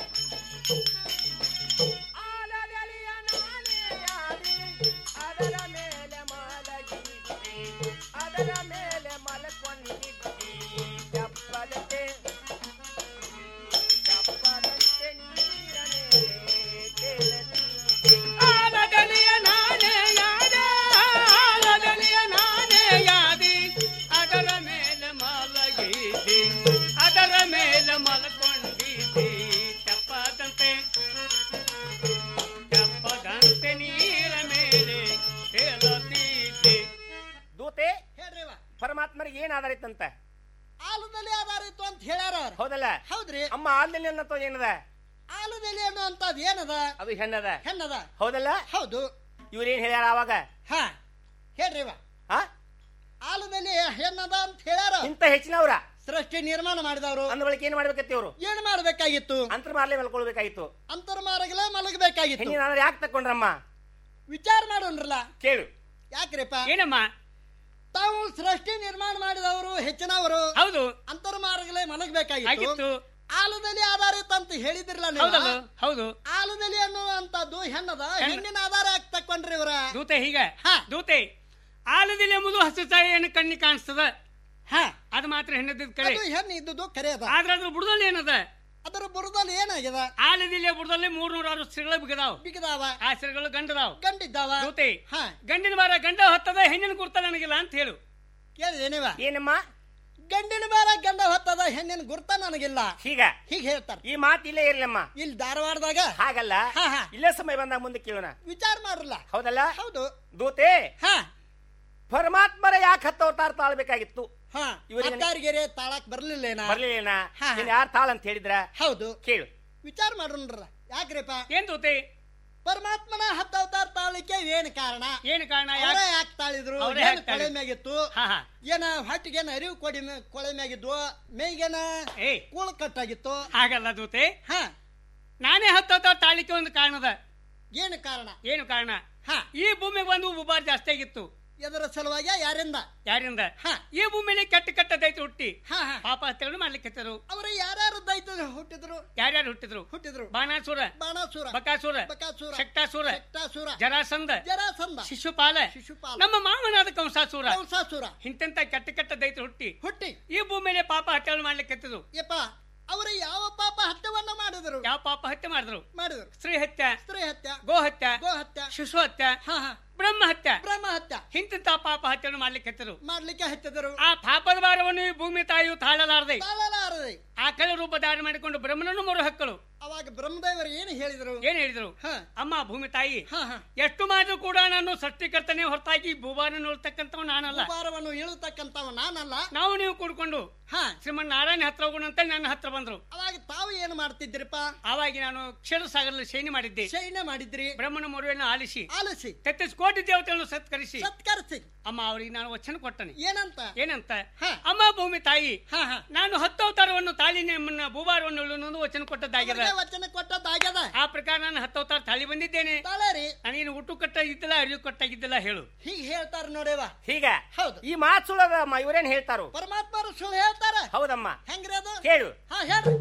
ಆಲದೆಲೆಯ ನಾನೆಯಾದಿ ಅದರ ಮೇಲೆ ಮಲಗಿದ್ದಿ ಅದರ ಮೇಲೆ ಮಲಕೊಂಡಿದ್ದಿ ಚಪ್ಪಲತೆ ಚಪ್ಪಲತೆ ನೀರ ಮೇಲೆ ತೇಲದಿದ್ದಿ. ಆಲದಲಿಯ ನಾನೇ ಯಾದೆ ಆಲದಲಿಯ ನಾನೇ ಯಾದಿ ಅದರ ಮೇಲೆ ಮಲಗಿದ್ದಿ ಅದರ ಮೇಲೆ ಮಲಕೊಂಡಿದ್ದಿ ಚಪ್ಪದಂತೆ ಚಪ್ಪದಂತೆ ನೀರ ಮೇಲೆ ತೇಲುತ್ತಿದ್ದಿ ದೂತೆ ಹೇಳ್ರಿವ ಪರಮಾತ್ಮರಿಗೆ ಏನ್ ಆಧಾರಿತಂತ ಆಲದಲ್ಲಿ ಆಧಾರಿತ ಅಂತ ಹೇಳ್ಯಾರ ಅವ್ರು ಹೌದಲ್ಲ ಹೌದ್ರಿ ಅಮ್ಮ ಆಲ್ದಲ್ಲಿ ಅನ್ನೋ ಏನದ ಆಲದಲ್ಲಿ ಅನ್ನುವಂತದ್ ಏನದ ಅದು ಹೆಣ್ಣದ ಹೆಣ್ಣದ ಹೌದಲ್ಲ ಹೌದು ಇವ್ರೇನ್ ಹೇಳ್ಯಾರ ಅವಾಗ ಹಾ ಹೇಳ್ರಿವ ಆ ಆಲದಲ್ಲಿ ಹೆಣ್ಣದ ಅಂತ ಹೇಳ್ಯಾರ ಇಂತ ಹೆಚ್ಚಿನವ್ರ ಸೃಷ್ಟಿ ನಿರ್ಮಾಣ ಮಾಡಿದವರು ಅಂದ ಬಳಿಕ ಏನ್ ಮಾಡ್ಬೇಕತ್ತಿ ಅವ್ರು ಏನ್ ಮಾಡ್ಬೇಕಾಗಿತ್ತು ಅಂತರ್ಮಾರ್ಲೆ ಮಲ್ಕೊಳ್ಬೇಕಾಗಿತ್ತು ಅಂತರ್ಮಾರ್ಗಲೇ ಮಲಗಬೇಕಾಗಿತ್ತು ಹೆಣ್ಣಿನ ಆಧಾರ ಯಾಕೆ ತಕೊಂಡ್ರಮ್ಮ ವಿಚಾರ ಮಾಡೋಣ್ರಲ್ಲ ಕೇಳು ಯಾಕ್ರಿಪ್ಪ ಏನಮ್ಮ ತಾವು ಸೃಷ್ಟಿ ನಿರ್ಮಾಣ ಮಾಡಿದವರು ಹೆಚ್ಚಿನವರು ಹೌದು ಅಂತರ್ಮಾರ್ಗಲೇ ಮಲಗಬೇಕಾಗಿತ್ತು ಆಗಿತ್ತು ಆಲದಲ್ಲಿ ಆಧಾರಿತ ಅಂತ ಹೇಳಿದ್ರಲ್ಲ ಹೌದಲ್ಲ ನೀವು ಹೌದು ಆಲದಲ್ಲಿ ಅನ್ನುವಂತದ್ದು ಹೆಣ್ಣದ ಹೆಣ್ಣು. ಹೆಣ್ಣಿನ ಆಧಾರ ಯಾಕೆ ತಕೊಂಡ್ರಿ ಇವ್ರ ದೂತೆ ಹೀಗೆ ದೂತೆ ಆಲದಿಲ್ಲ ಎಂಬುದು ಹಸು ಚಾಯನ್ನು ಕಣ್ಣಿ ಕಾಣಿಸ್ತದ ಅದು ಮಾತ್ರ ಹೆಣ್ಣದ ಕರೆ ಅದು ಹೆಣ್ಣು ಇದ್ದುದು ಕರೆ ಅದ ಆದ್ರೆ ಅದ್ರ ಬುಡದಲ್ಲಿ ಏನದ ಅದರ ಬುಡದಲ್ಲಿ ಏನಾಗ್ಯದ ಆಲದಿಲ್ಲ ಬುಡದಲ್ಲಿ ಮೂರ್ನೂರ ಆರು ಸ್ತ್ರೀಗಳು ಬಿಗದಾವ್ ಬಿಗದಾವ ಆ ಸ್ತ್ರೀಗಳು ಗಂಡದಾವ್ ಗಂಡಿದ್ದಾವ ದೂತೆ ಗಂಡಿನ ಬಾರ ಗಂಡ ಹೊತ್ತದ ಹೆಣ್ಣಿನ ಕುರ್ತ ನನಗಿಲ್ಲ ಅಂತ ಹೇಳು ಕೇಳಿದೇನಿವ ಏನಮ್ಮ ಗಂಡಿನ ಬಾರ ಗಂಡ ಹೊತ್ತದ ಹೆಣ್ಣಿನ ಗುರ್ತ ನನಗಿಲ್ಲ ಹೀಗ ಹೀಗೆ ಹೇಳ್ತಾರ ಈ ಮಾತು ಇಲ್ಲೇ ಇರ್ಲಮ್ಮ ಇಲ್ಲಿ ಧಾರವಾಡದಾಗ ಹಾಗಲ್ಲ ಇಲ್ಲೇ ಸಮಯ ಬಂದಾಗ ಮುಂದೆ ಕೇಳೋಣ ವಿಚಾರ ಮಾಡ್ರಲ್ಲ ಹೌದಲ್ಲ ಹೌದು ದೂತೆ ಹಾ ಪರಮಾತ್ಮರ ಯಾಕೆ ಹತ್ತು ಅವತಾರ ತಾಳ್ಬೇಕಾಗಿತ್ತು ಹಾ ಇವರಿಗೆ ಅತ್ತಾರಿಗೆರೆ ತಾಳಕ್ ಬರ್ಲಿಲ್ಲೇನ ಬರ್ಲಿಲ್ಲ ಹಾ, ಹಾ. ಯಾರು ತಾಳ ಅಂತ ಹೇಳಿದ್ರ ಹೌದು ಕೇಳು ವಿಚಾರ ಮಾಡ್ರಲ್ಲ ಯಾಕ್ರಿಪ್ಪ ಏನ್ ದೂತೆ ಪರಮಾತ್ಮನ ಹತ್ತು ಅವತಾರ ತಾಳಿಕೆ ಏನ್ ಕಾರಣ ಏನ್ ಕಾರಣ ಅವರೇ ಯಾಕೆ ತಾಳಿದ್ರು ಅವ್ರೇ ಏನ್ ಯಾಕ್ ತಾಳಿದ್ರು? ಕೊಳೆ ಮ್ಯಾಗಿತ್ತು ಹಾ, ಹಾ. ಏನ ಹೊಟ್ಟಿಗೇನ ಅರಿವು ಕೊಡಿ ಮೇ- ಕೊಳೆ ಮ್ಯಾಗಿದ್ವು ಮೇಗೇನ ಏ ಕೂಳ ಕಟ್ಟಾಗಿತ್ತು ಹಾಗಲ್ಲ ದೂತೆ ಹಾ ನಾನೇ ಹತ್ತವತ್ತ ತಾಳಿಕೆ ಒಂದು ಕಾರಣದ ಏನು ಕಾರಣ ಏನು ಕಾರಣ ಹಾ ಈ ಭೂಮಿಗೆ ಬಂದು ಉಬಾರ್ ಜಾಸ್ತಿ ಆಗಿತ್ತು ಎದರ ಸಲುವಾಗಿ ಯಾರಿಂದ ಯಾರಿಂದ ಹಾ. ಈ ಭೂಮಿಲಿ ಕೆಟ್ಟ ಕೆಟ್ಟ ದೈತ ಹುಟ್ಟಿ ಹಾ ಹಾ ಪಾಪ ಹತ್ಯೆಗಳನ್ನು ಮಾಡ್ಲಿಕ್ಕೆ ಅವರು ಯಾರ್ಯಾರು ದೈತ ಹುಟ್ಟಿದ್ರು ಯಾರ್ಯಾರು ಹುಟ್ಟಿದ್ರು ಹುಟ್ಟಿದ್ರು ಬಾಣಾಸುರ ಬಾಣಾಸುರ ಬಕಾಸುರ ಬಕಾಸುರ ಶಕ್ತಾಸುರ ಶಕ್ತಾಸುರ ಜರಾಸಂದ ಜರಾಸಂದ ಶಿಶುಪಾಲ ಶಿಶುಪಾಲ ನಮ್ಮ ಮಾವನಾದ ಕಂಸಾಸುರ ಕಂಸಾಸುರ ಇಂತೆಂತ ಕೆಟ್ಟ ಕೆಟ್ಟ ದೈತ ಹುಟ್ಟಿ ಹುಟ್ಟಿ ಈ ಭೂಮಿಯಲ್ಲಿ ಪಾಪ ಹತ್ಯೆಗಳನ್ನು ಮಾಡ್ಲಿಕ್ಕೆ ಯಪ್ಪ ಅವರು ಯಾವ ಪಾಪ ಹತ್ಯವನ್ನ ಮಾಡಿದ್ರು ಯಾವ ಪಾಪ ಹತ್ಯೆ ಮಾಡಿದ್ರು ಮಾಡಿದ್ರು ಸ್ತ್ರೀ ಹತ್ಯೆ ಸ್ತ್ರೀ ಹತ್ಯ ಗೋ ಹತ್ಯೆ ಗೋ ಹತ್ಯ ಶಿಶು ಹತ್ಯೆ ಹಾ ಹಾ ಬ್ರಹ್ಮ ಹತ್ಯೆ ಬ್ರಹ್ಮ ಹತ್ಯ ಇಂತಿಂತ ಪಾಪ ಹತ್ಯೆಯನ್ನು ಮಾಡ್ಲಿಕ್ಕೆ ಹತ್ತಿರು ಮಾಡ್ಲಿಕ್ಕೆ ಹತ್ತಿದರು ಆ ಪಾಪದ ಭಾರವನ್ನು ಈ ಭೂಮಿ ತಾಯಿಯು ತಾಳಲಾರದೆ ತಾಳಲಾರದೆ ಆ ಕಳೆ ರೂಪ ಧಾರಣೆ ಮಾಡಿಕೊಂಡು ಬ್ರಹ್ಮನನ್ನು ಮರು ಹಕ್ಕಳು ಅವಾಗ ಬ್ರಹ್ಮದೇವರು ಏನು ಹೇಳಿದ್ರು ಏನ್ ಹೇಳಿದ್ರು ಹಾ. ಅಮ್ಮ ಭೂಮಿ ತಾಯಿ ಹಾ ಹಾ ಎಷ್ಟು ಮಾಡಿದ್ರು ಕೂಡ ನಾನು ಸೃಷ್ಟಿಕರ್ತನೆ ಹೊರತಾಗಿ ಭೂಭಾನ ನೋಡ್ತಕ್ಕಂಥವ್ ನಾನಲ್ಲ ಉಪಾರವನ್ನು ಇಳುತಕ್ಕಂತವ ನಾನಲ್ಲ ನಾವು ನೀವು ಕೂಡ್ಕೊಂಡು ಹಾ ಶ್ರೀಮನ್ ನಾರಾಯಣ ಹತ್ರ ಹೋಗೋಣ ಅಂತ ನನ್ನ ಹತ್ರ ಬಂದ್ರು ಅವಾಗ ತಾವು ಏನು ಮಾಡ್ತಿದ್ರಿಪ್ಪ ಆವಾಗ ನಾನು ಕ್ಷೀರ ಸಾಗರಲ್ಲಿ ಶಯನ ಮಾಡಿದ್ದೆ ಶಯನ ಮಾಡಿದ್ರಿ ಬ್ರಹ್ಮನ ಮರುವೆಯನ್ನು ಆಲಿಸಿ ಆಲಿಸಿ ತೆತ್ತಿಸ್ ಕೋಟಿ ದೇವತೆಗಳನ್ನು ಸತ್ಕರಿಸಿ ಸತ್ಕರಿಸಿ ಅಮ್ಮ ಅವರಿಗೆ ನಾನು ವಚನ ಕೊಟ್ಟನೆ ಏನಂತ ಏನಂತ ಹಾ. ಅಮ್ಮ ಭೂಮಿ ತಾಯಿ ಹಾ ಹಾ ನಾನು ಹತ್ತು ಅವತಾರವನ್ನು ತಾಳಿ ನಿಮ್ಮನ್ನ ಭೂಭಾರವನ್ನು ಇಳುವುದು ವಚನ ಕೊಟ್ಟದ್ದಾಗಿದೆ ಅವ್ರಿಗೆ ವಚನ ಕೊಟ್ಟದ್ದಾಗ್ಯದ ಆ ಪ್ರಕಾರ ನಾನು ಹತ್ತು ಅವತಾರ ತಾಳಿ ಬಂದಿದ್ದೇನೆ ತಾಳೇರಿ ನನಗೇನು ಹುಟ್ಟು ಕಟ್ಟಾಗಿದ್ದಿಲ್ಲ ಅರಿವು ಕಟ್ಟಾಗಿದ್ದಿಲ್ಲ ಹೇಳು ಹೀಗೆ ಹೇಳ್ತಾರ ನೋಡೇವ ಹೀಗ ಹೌದು ಈ ಮಾತು ಸುಳ್ಳದಮ್ಮ ಇವ್ರೇನ್ ಹೇಳ್ತಾರು ಪರಮಾತ್ಮರು ಸುಳ್ಳು ಹೇಳ್ತಾರ ಹೌದಮ್ಮ ಹೆಂಗ್ರಿ ಅದು ಕೇಳು ಹಾ ಹೇಳ್ರಿ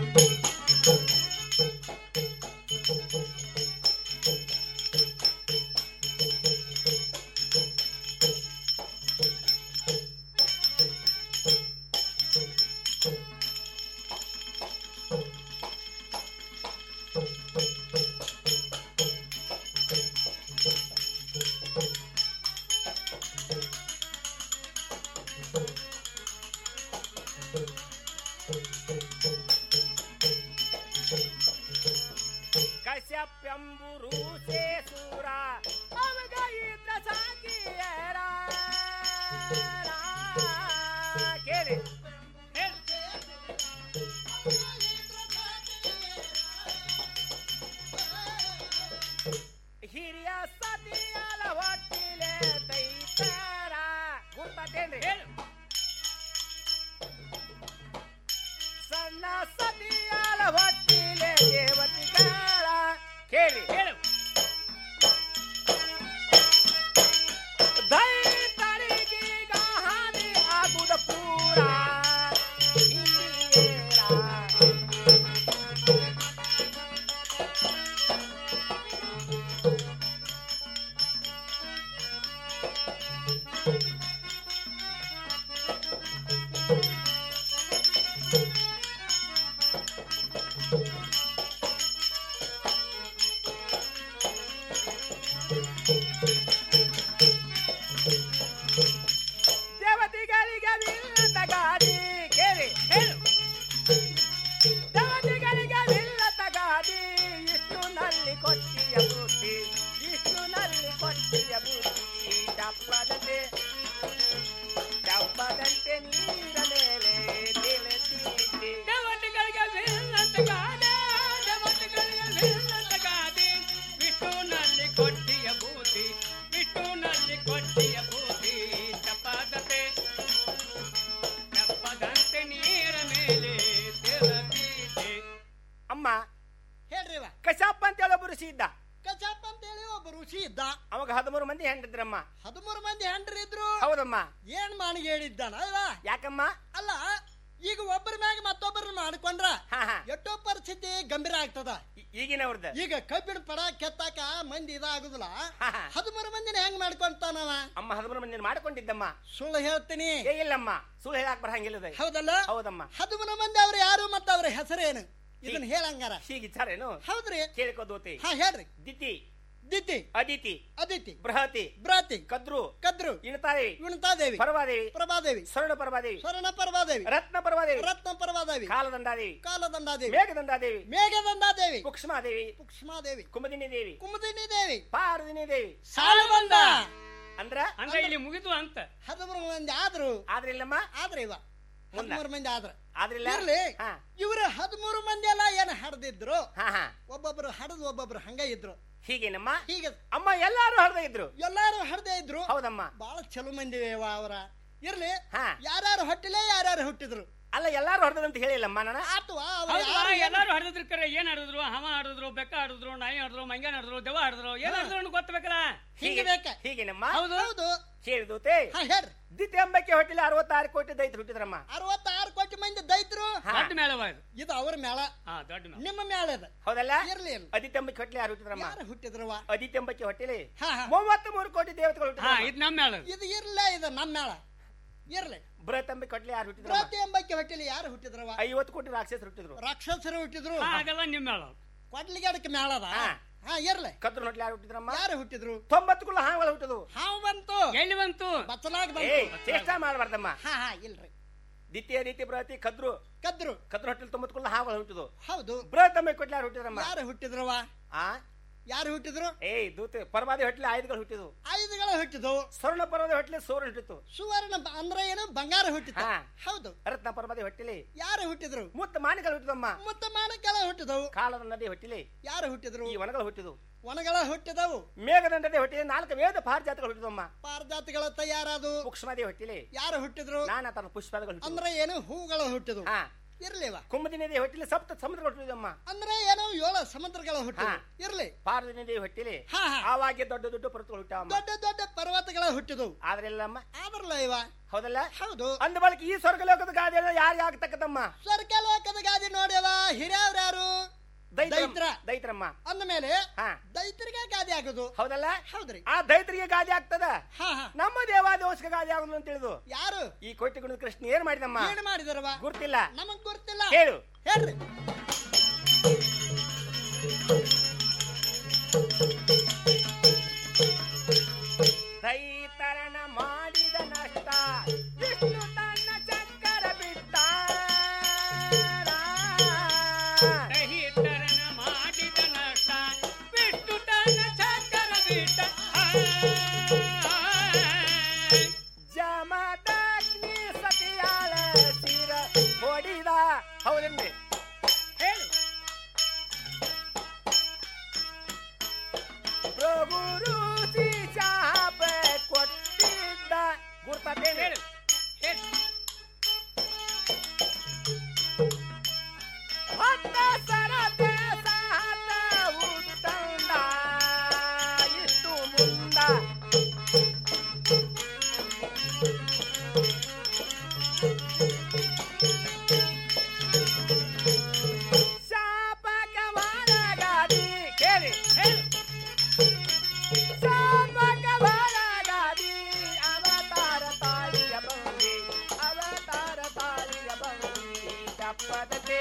ಕಶ್ಯಪ್ಯಂಬುರು ಸೂರ ಅವಗ ಇದ್ರ ಸಾಕಿಯರ ಕೇಳಿ ಹಿರಿಯ ಸತಿಯಲ ಹೊಟ್ಟಿಲೆ ದೈತರ ಗುರ್ತತೇನ್ರಿ ಸಣ್ಣ ಸತಿಯಲ ಹೊಟ್ಟಿಲೆ ಅಮ್ಮ ಹೇಳ್ರಿವ ಕಶ್ಯಪ ಅಂತ ಹೇಳಿ ಒಬ್ಬ ಋಷಿ ಇದ್ದ ಕಚಾಪ ಅಂತ ಹೇಳಿ ಒಬ್ಬ ಋಷಿ ಇದ್ದ ಅವಾಗ ಹದಿಮೂರು ಮಂದಿ ಹೆಂಡ್ರಿದ್ರಮ್ಮ ಹದಿಮೂರು ಮಂದಿ ಹೆಂಡ್ರಿ ಇದ್ರು ಹೌದಮ್ಮ ಏನ್ ಮಾನಿಗೆ ಹೇಳಿದ್ದಾನ ಅಲ್ವಾ ಯಾಕಮ್ಮ ಅಲ್ಲ ಈಗ ಒಬ್ಬರ ಮ್ಯಾಗ ಮತ್ತೊಬ್ಬರ ಮಾಡ್ಕೊಂಡ್ರ ಹಾ ಹಾ ಎಷ್ಟೋ ಪರಿಸ್ಥಿತಿ ಗಂಭೀರ ಆಗ್ತದ ಈ- ಈಗಿನವ್ರದ್ದು ಈಗ ಕಬ್ಬಿಣ ಪಡ ಕೆತ್ತಾಕ ಮಂದಿ ಇದಾಗುದಿಲ್ಲ ಹಾ, ಹಾ. ಹದಿಮೂರು ಮಂದಿನ ಹೆಂಗ್ ಮಾಡ್ಕೊಂತಾನವ ಅಮ್ಮ ಹದಿಮೂರು ಮಂದಿ ಮಾಡ್ಕೊಂಡಿದ್ದಮ್ಮ ಸುಳ್ಳು ಹೇಳ್ತೀನಿ ಏ ಇಲ್ಲಮ್ಮ ಸುಳ್ಳು ಹೇಳಕ್ ಬರಂಗಿಲ್ಲ ಹೌದಲ್ಲ ಹೌದಮ್ಮ ಹದಿಮೂರು ಮಂದಿ ಅವ್ರು ಯಾರು ಮತ್ತ ಅವ್ರ ಹೆಸರೇನು ಇದನ್ನ ಹೇಳಂಗಾರ ಹೀಗಿಚ್ಚಾರೇನು ಹೌದ್ರಿ ಕೇಳ್ಕೋದೋತಿ ಹಾ ಹೇಳ್ರಿ ದಿತಿ ದಿತಿ ಅದಿತಿ ಅದಿತಿ ಬೃಹತಿ ಬ್ರಾತಿ ಕದ್ರು ಕದ್ರು ಇಣತಾದೇವಿ ವಿಣತಾದೇವಿ ಪರವಾದೇವಿ ಪ್ರಭಾದೇವಿ ಸ್ವರ್ಣ ಪರವಾದೇವಿ ಸ್ವರ್ಣ ಪರಮಾದೇವಿ ರತ್ನ ಪರವಾದೇವಿ ರತ್ನ ಪರಮಾದೇವಿ ಕಾಲದಂಡಾದೇವಿ ಕಾಲದಂಡಾದೇವಿ ಮೇಘದಂಡಾದೇವಿ ಮೇಘದಂಡಾದೇವಿ ಕುಕ್ಷ್ಮಾದೇವಿ ಸೂಕ್ಷ್ಮಾದೇವಿ ಕುಮದಿನಿ ದೇವಿ ಕುಮುದಿನಿ ದೇವಿ ಪಾರದಿನಿ ದೇವಿ ಸಾಲಬಂದ ಅಂದ್ರ ಅಂದ್ರೆ ಇಲ್ಲಿ ಮುಗಿದು ಅಂತ ಹದಿಮೂರು ಮಂದಿ ಆದ್ರು ಆದ್ರೆ ಇಲ್ಲಮ್ಮ ಆದ್ರೆ ಇವ ಹದಿಮೂರು ಮಂದಿ ಆದ್ರ ಆದ್ರಿಲ್ಲ ಇರ್ಲಿ ಹಾ ಇವ್ರು ಹದಿಮೂರು ಮಂದಿ ಎಲ್ಲ ಏನ್ ಹಡ್ದಿದ್ರು ಹಾ ಹಾ ಒಬ್ಬೊಬ್ರು ಹಡದ್ ಒಬ್ಬೊಬ್ರು ಹಂಗ ಇದ್ರು ಹೀಗೇನಮ್ಮ ಹೀಗೆ ಅಮ್ಮ ಎಲ್ಲಾರು ಹರಿದ ಇದ್ರು ಎಲ್ಲಾರು ಹಡ್ದೇ ಇದ್ರು ಹೌದಮ್ಮ ಬಹಳ ಚಲೋ ಮಂದಿ ಅವ ಅವರ ಇರ್ಲಿ ಹಾ ಯಾರ್ಯಾರು ಹೊಟ್ಟಿಲೆ ಯಾರ್ಯಾರು ಹುಟ್ಟಿದ್ರು ಅಲ್ಲ ಎಲ್ಲಾರು ಹೊಡೆದ್ರು ಅಂತ ಹೇಳಿಲ್ಲಮ್ಮ ನಾನು ಅಥವಾ ಅವ್ರು ಹೌದು ಯಾರು ಏನ್- ಎಲ್ಲಾರು ಹರಿದ್ರು ಕರೆ ಏನ್ ಹರಿದ್ರು ಹಮ ಹರಿದ್ರು ಬೆಕ್ಕ ಹರಿದ್ರು ನಾಯಿ ಹರಿದ್ರು ಮಂಗ್ಯಾನ ಹರಿದ್ರು ದೆವ್ವ ಹರಿದ್ರು ಏನ್ ಹರಿದ್ರು ಗೊತ್ತಬೇಕಲ್ಲ ಹಿಂಗೆ ಬೇಕ ಹೀಗೇನಮ್ಮ ಹೌದು ಹೌದು ಹೇಳಿದೂತೆ ಹಾ ಹೇಳ್ರಿ ದಿತಿ ಎಂಬಕ್ಕೆ ಹೊಟ್ಟಿಲ್ಲ ಅರವತ್ತಾರು ಕೋಟಿ ದೈತ್ರು ಹುಟ್ಟಿದ್ರಮ್ಮ ಅರವತ್ತಾರು ಕೋಟಿ ಮಂದಿ ದೈತ್ರು ದೊಡ್ಡ ಮೇಳವ ಇದು ಇದು ಅವ್ರ ಮೇಳ ಹಾ ದೊಡ್ಡ ಮೇಳ ನಿಮ್ಮ ಮೇಳ ಇದು ಹೌದಲ್ಲ ಇರ್ಲಿ ಇರ್ಲಿ ಅದಿತಿ ಎಂಬಕ್ಕೆ ಹೊಟ್ಟಿಲಿ ಯಾರು ಹುಟ್ಟಿದ್ರಮ್ಮ ಯಾರು ಹುಟ್ಟಿದ್ರವ ಅದಿತಿ ಎಂಬಕ್ಕೆ ಹೊಟ್ಟಿಲಿ ಹಾ ಹಾ ಮೂವತ್ತು ಮೂರು ಕೋಟಿ ದೇವತೆಗಳು ಹಾ ಹುಟ್ಟಿದ್ರಮ್ಮ ಇದು ನಮ್ಮ ಮೇಳ ಇದು. ಇದು ಇರ್ಲ ಇದು ನಮ್ಮ ಮೇಳ ಇರ್ಲಿ ಬೃಹತ್ ಎಂಬಕ್ಕೆ ಹೊಟ್ಟಿಲಿ ಯಾರು ಹುಟ್ಟಿದ್ರಮ್ಮ ಪ್ರತಿ ಎಂಬಕ್ಕೆ ಹೊಟ್ಟಿಲಿ ಯಾರು ಹುಟ್ಟಿದ್ರವ ಐವತ್ತು ಕೋಟಿ ರಾಕ್ಷಸರು ಹುಟ್ಟಿದ್ರು ರಾಕ್ಷಸರು ಹುಟ್ಟಿದ್ರು ಹಾ ಅದೆಲ್ಲ ನಿಮ್ಮ ಮೇಳ ಕೊಡ್ಲಿಗಾಡಕ್ಕೆ ಮೇಳ ಅದ ಹಾ. ಹಾ ಇರ್ಲಿ ಕದ್ರು ಹೊಟ್ಲಿ ಯಾರು ಹುಟ್ಟಿದ್ರಮ್ಮ ಯಾರು ಹುಟ್ಟಿದ್ರು ತೊಂಬತ್ತು ಕುಳ್ಳ ಹಾವುಗಳು ಹುಟ್ಟಿದ್ವು ಹಾವು ಬಂತು ಎಲ್ಲಿ ಬಂತು ಬಚ್ಚಲಾಗ ಏ ಬಂತು ಚೇಷ್ಟ ಮಾಡಬಾರ್ದಮ್ಮ ಹಾ ಹಾ ಇಲ್ರಿ ದಿತ್ಯ ರೀತಿ ಬೃಹತಿ ಕದ್ರು ಕದ್ರು ಕದ್ರು ಹೊಟ್ಟಲಿ ತೊಂಬತ್ತು ಕುಳ್ಳ ಹಾವುಗಳು ಹುಟ್ಟಿದ್ವು ಹೌದು ಬೃಹತ್ ಎಂಬಕ್ಕೆ ಹೊಟ್ಲಿ ಯಾರು ಹುಟ್ಟಿದ್ರಮ್ಮ ಯಾರು ಹುಟ್ಟಿದ್ರವ ಆ ಯಾರು ಹುಟ್ಟಿದ್ರು ಏಯ್ ದೂತೆ ಪರವಾದಿ ಹೊಟ್ಲಿ ಆಯುಧಗಳು ಹುಟ್ಟಿದ್ವು ಆಯುಧಗಳು ಹುಟ್ಟಿದ್ವು ಸ್ವರ್ಣ ಪರ್ವದ ಹೊಟ್ಲಿ ಸೂರ್ಯ ಹುಟ್ಟಿತ್ತು ಸುವರ್ಣ ಬ- ಅಂದ್ರೆ ಏನು ಬಂಗಾರ ಹುಟ್ಟಿತ್ತು ಹಾ. ಹೌದು ರತ್ನ ಪರ್ವದಿ ಹೊಟ್ಟಿಲಿ ಯಾರು ಹುಟ್ಟಿದ್ರು ಮುತ್ತ ಮಾನಿಗಳು ಹುಟ್ಟಿದಮ್ಮ ಮುತ್ತ ಮಾನಕಳ ಹುಟ್ಟಿದವು ಕಾಲದ ನದಿ ಹೊಟ್ಟಿಲಿ ಯಾರು ಹುಟ್ಟಿದ್ರು ಈ ವನಗಳು ಹುಟ್ಟಿದ್ವು ವನಗಳ ಹುಟ್ಟಿದವು ಮೇಘದಂಡದೆ ಹೊಟ್ಟಿಲಿ ನಾಲ್ಕು ವೇದ ಪಾರಿಜಾತಗಳು ಹುಟ್ಟಿದಮ್ಮ ಪಾರಜಾತಿಗಳ ತಯಾರಾದು ಸೂಕ್ಷ್ಮದಿ ಹೊಟ್ಟಿಲಿ ಯಾರು ಹುಟ್ಟಿದ್ರು ನಾನಾ ತರ ಪುಷ್ಪಗಳು ಹುಟ್ಟಿದ್ವು ಅಂದ್ರೆ ಏನು ಹೂಗಳು ಹುಟ್ಟಿದ್ವು ಹಾ ಇರ್ಲಿವ ಕುಂಭದಿ ನದಿ ಹೊಟ್ಟಿಲಿ ಸಪ್ತ ಸಮುದ್ರಗಳು ಹುಟ್ಟಿದಮ್ಮ ಅಂದ್ರೆ ಏನು ಏಳು ಸಮುದ್ರಗಳು ಹುಟ್ಟಿದ್ವು ಹಾ. ಇರ್ಲಿ ಪಾರ್ವತಿ ನದಿ ಹೊಟ್ಟಿಲಿ ಹಾ ಹಾ ಆವಾಗೆ ದೊಡ್ಡ ದೊಡ್ಡ ಪರ್ವತಗಳು ಹುಟ್ಟಾವಮ್ಮ ದೊಡ್ಡ ದೊಡ್ಡ ಪರ್ವತಗಳ ಹುಟ್ಟಿದವು ಆದ್ರಿಲ್ಲಮ್ಮ ಆದ್ರಲ್ಲ ಇವ ಹೌದಲ್ಲ ಹೌದು ಅಂದ ಬಳಿಕ ಈ ಸ್ವರ್ಗಲೋಕದ ಗಾದೆ ಯಾರು ಆಗ್ತಕ್ಕದಮ್ಮ ಸ್ವರ್ಗ ಲೋಕದ ಗಾದಿ ನೋಡ್ಯವ ಹಿರಿಯವ್ರು ಯಾರು ದೈತ್ರ ದೈತ್ರ. ದೈತ್ರಮ್ಮ ಅಂದ ಮೇಲೆ ಹಾ ದೈತರಿಗೆ ಗಾದಿ ಆಗುದು ಹೌದಲ್ಲ ಹೌದ್ರಿ ಆ ದೈತ್ರಿಗೆ ಗಾದೆ ಆಗ್ತದ ಹಾ ಹಾ ನಮ್ಮ ದೇವಾದೋಷಕ ಗಾದೆ ಆಗುದು ಅಂತ ತಿಳಿದು ಯಾರು ಈ ಕೊಟ್ಟಿಗುಣದ ಕೃಷ್ಣ ಏನ್ ಮಾಡಿದಮ್ಮ ಏನ್ ಮಾಡಿದರವ ಗುರ್ತಿಲ್ಲ ನಮಗ್ ಗೊತ್ತಿಲ್ಲ ಹೇಳು ಹೇಳ್ರಿ ದೈತರನ ಮಾಡಿದ ನಷ್ಟ ವಿಷ್ಣು ತನ್ನ ಚಕ್ಕರ ಬಿಟ್ಟ ದಹಿತರನ ಮಾಡಿದ ನಷ್ಟ ಬಿಟ್ಟು ತನ್ನ ಚಕ್ಕರ ಬಿಟ್ಟ ಜಮದಗ್ನಿ ಸತಿಯಾಳ ತೀರ ಹೊಡಿದ ಹೌದನ್ರಿ ಹೇಳು ಪ್ರಭು ಋಷಿ ಶಾಪ ಕೊಟ್ಟಿದ್ದ ಗುರ್ತಾತೇನು ಹೇಳು ಹೇಳು ಹತ್ತ ಸರತೆ ಸಾತ ಉತ್ತಂದ ಇಷ್ಟು ಮುಂದ ಶಾಪಕ ಮಾಡಗಾದಿ ಕೇಳಿ ಹೇಳಿ ಶಾಪಕ ಮಾಡಗಾದಿ ಅವತಾರ ತಾಳಿಯ ಬಂದಿ ಅವತಾರ ತಾಳಿಯ ಬಂದಿ ತಪ್ಪದತೆ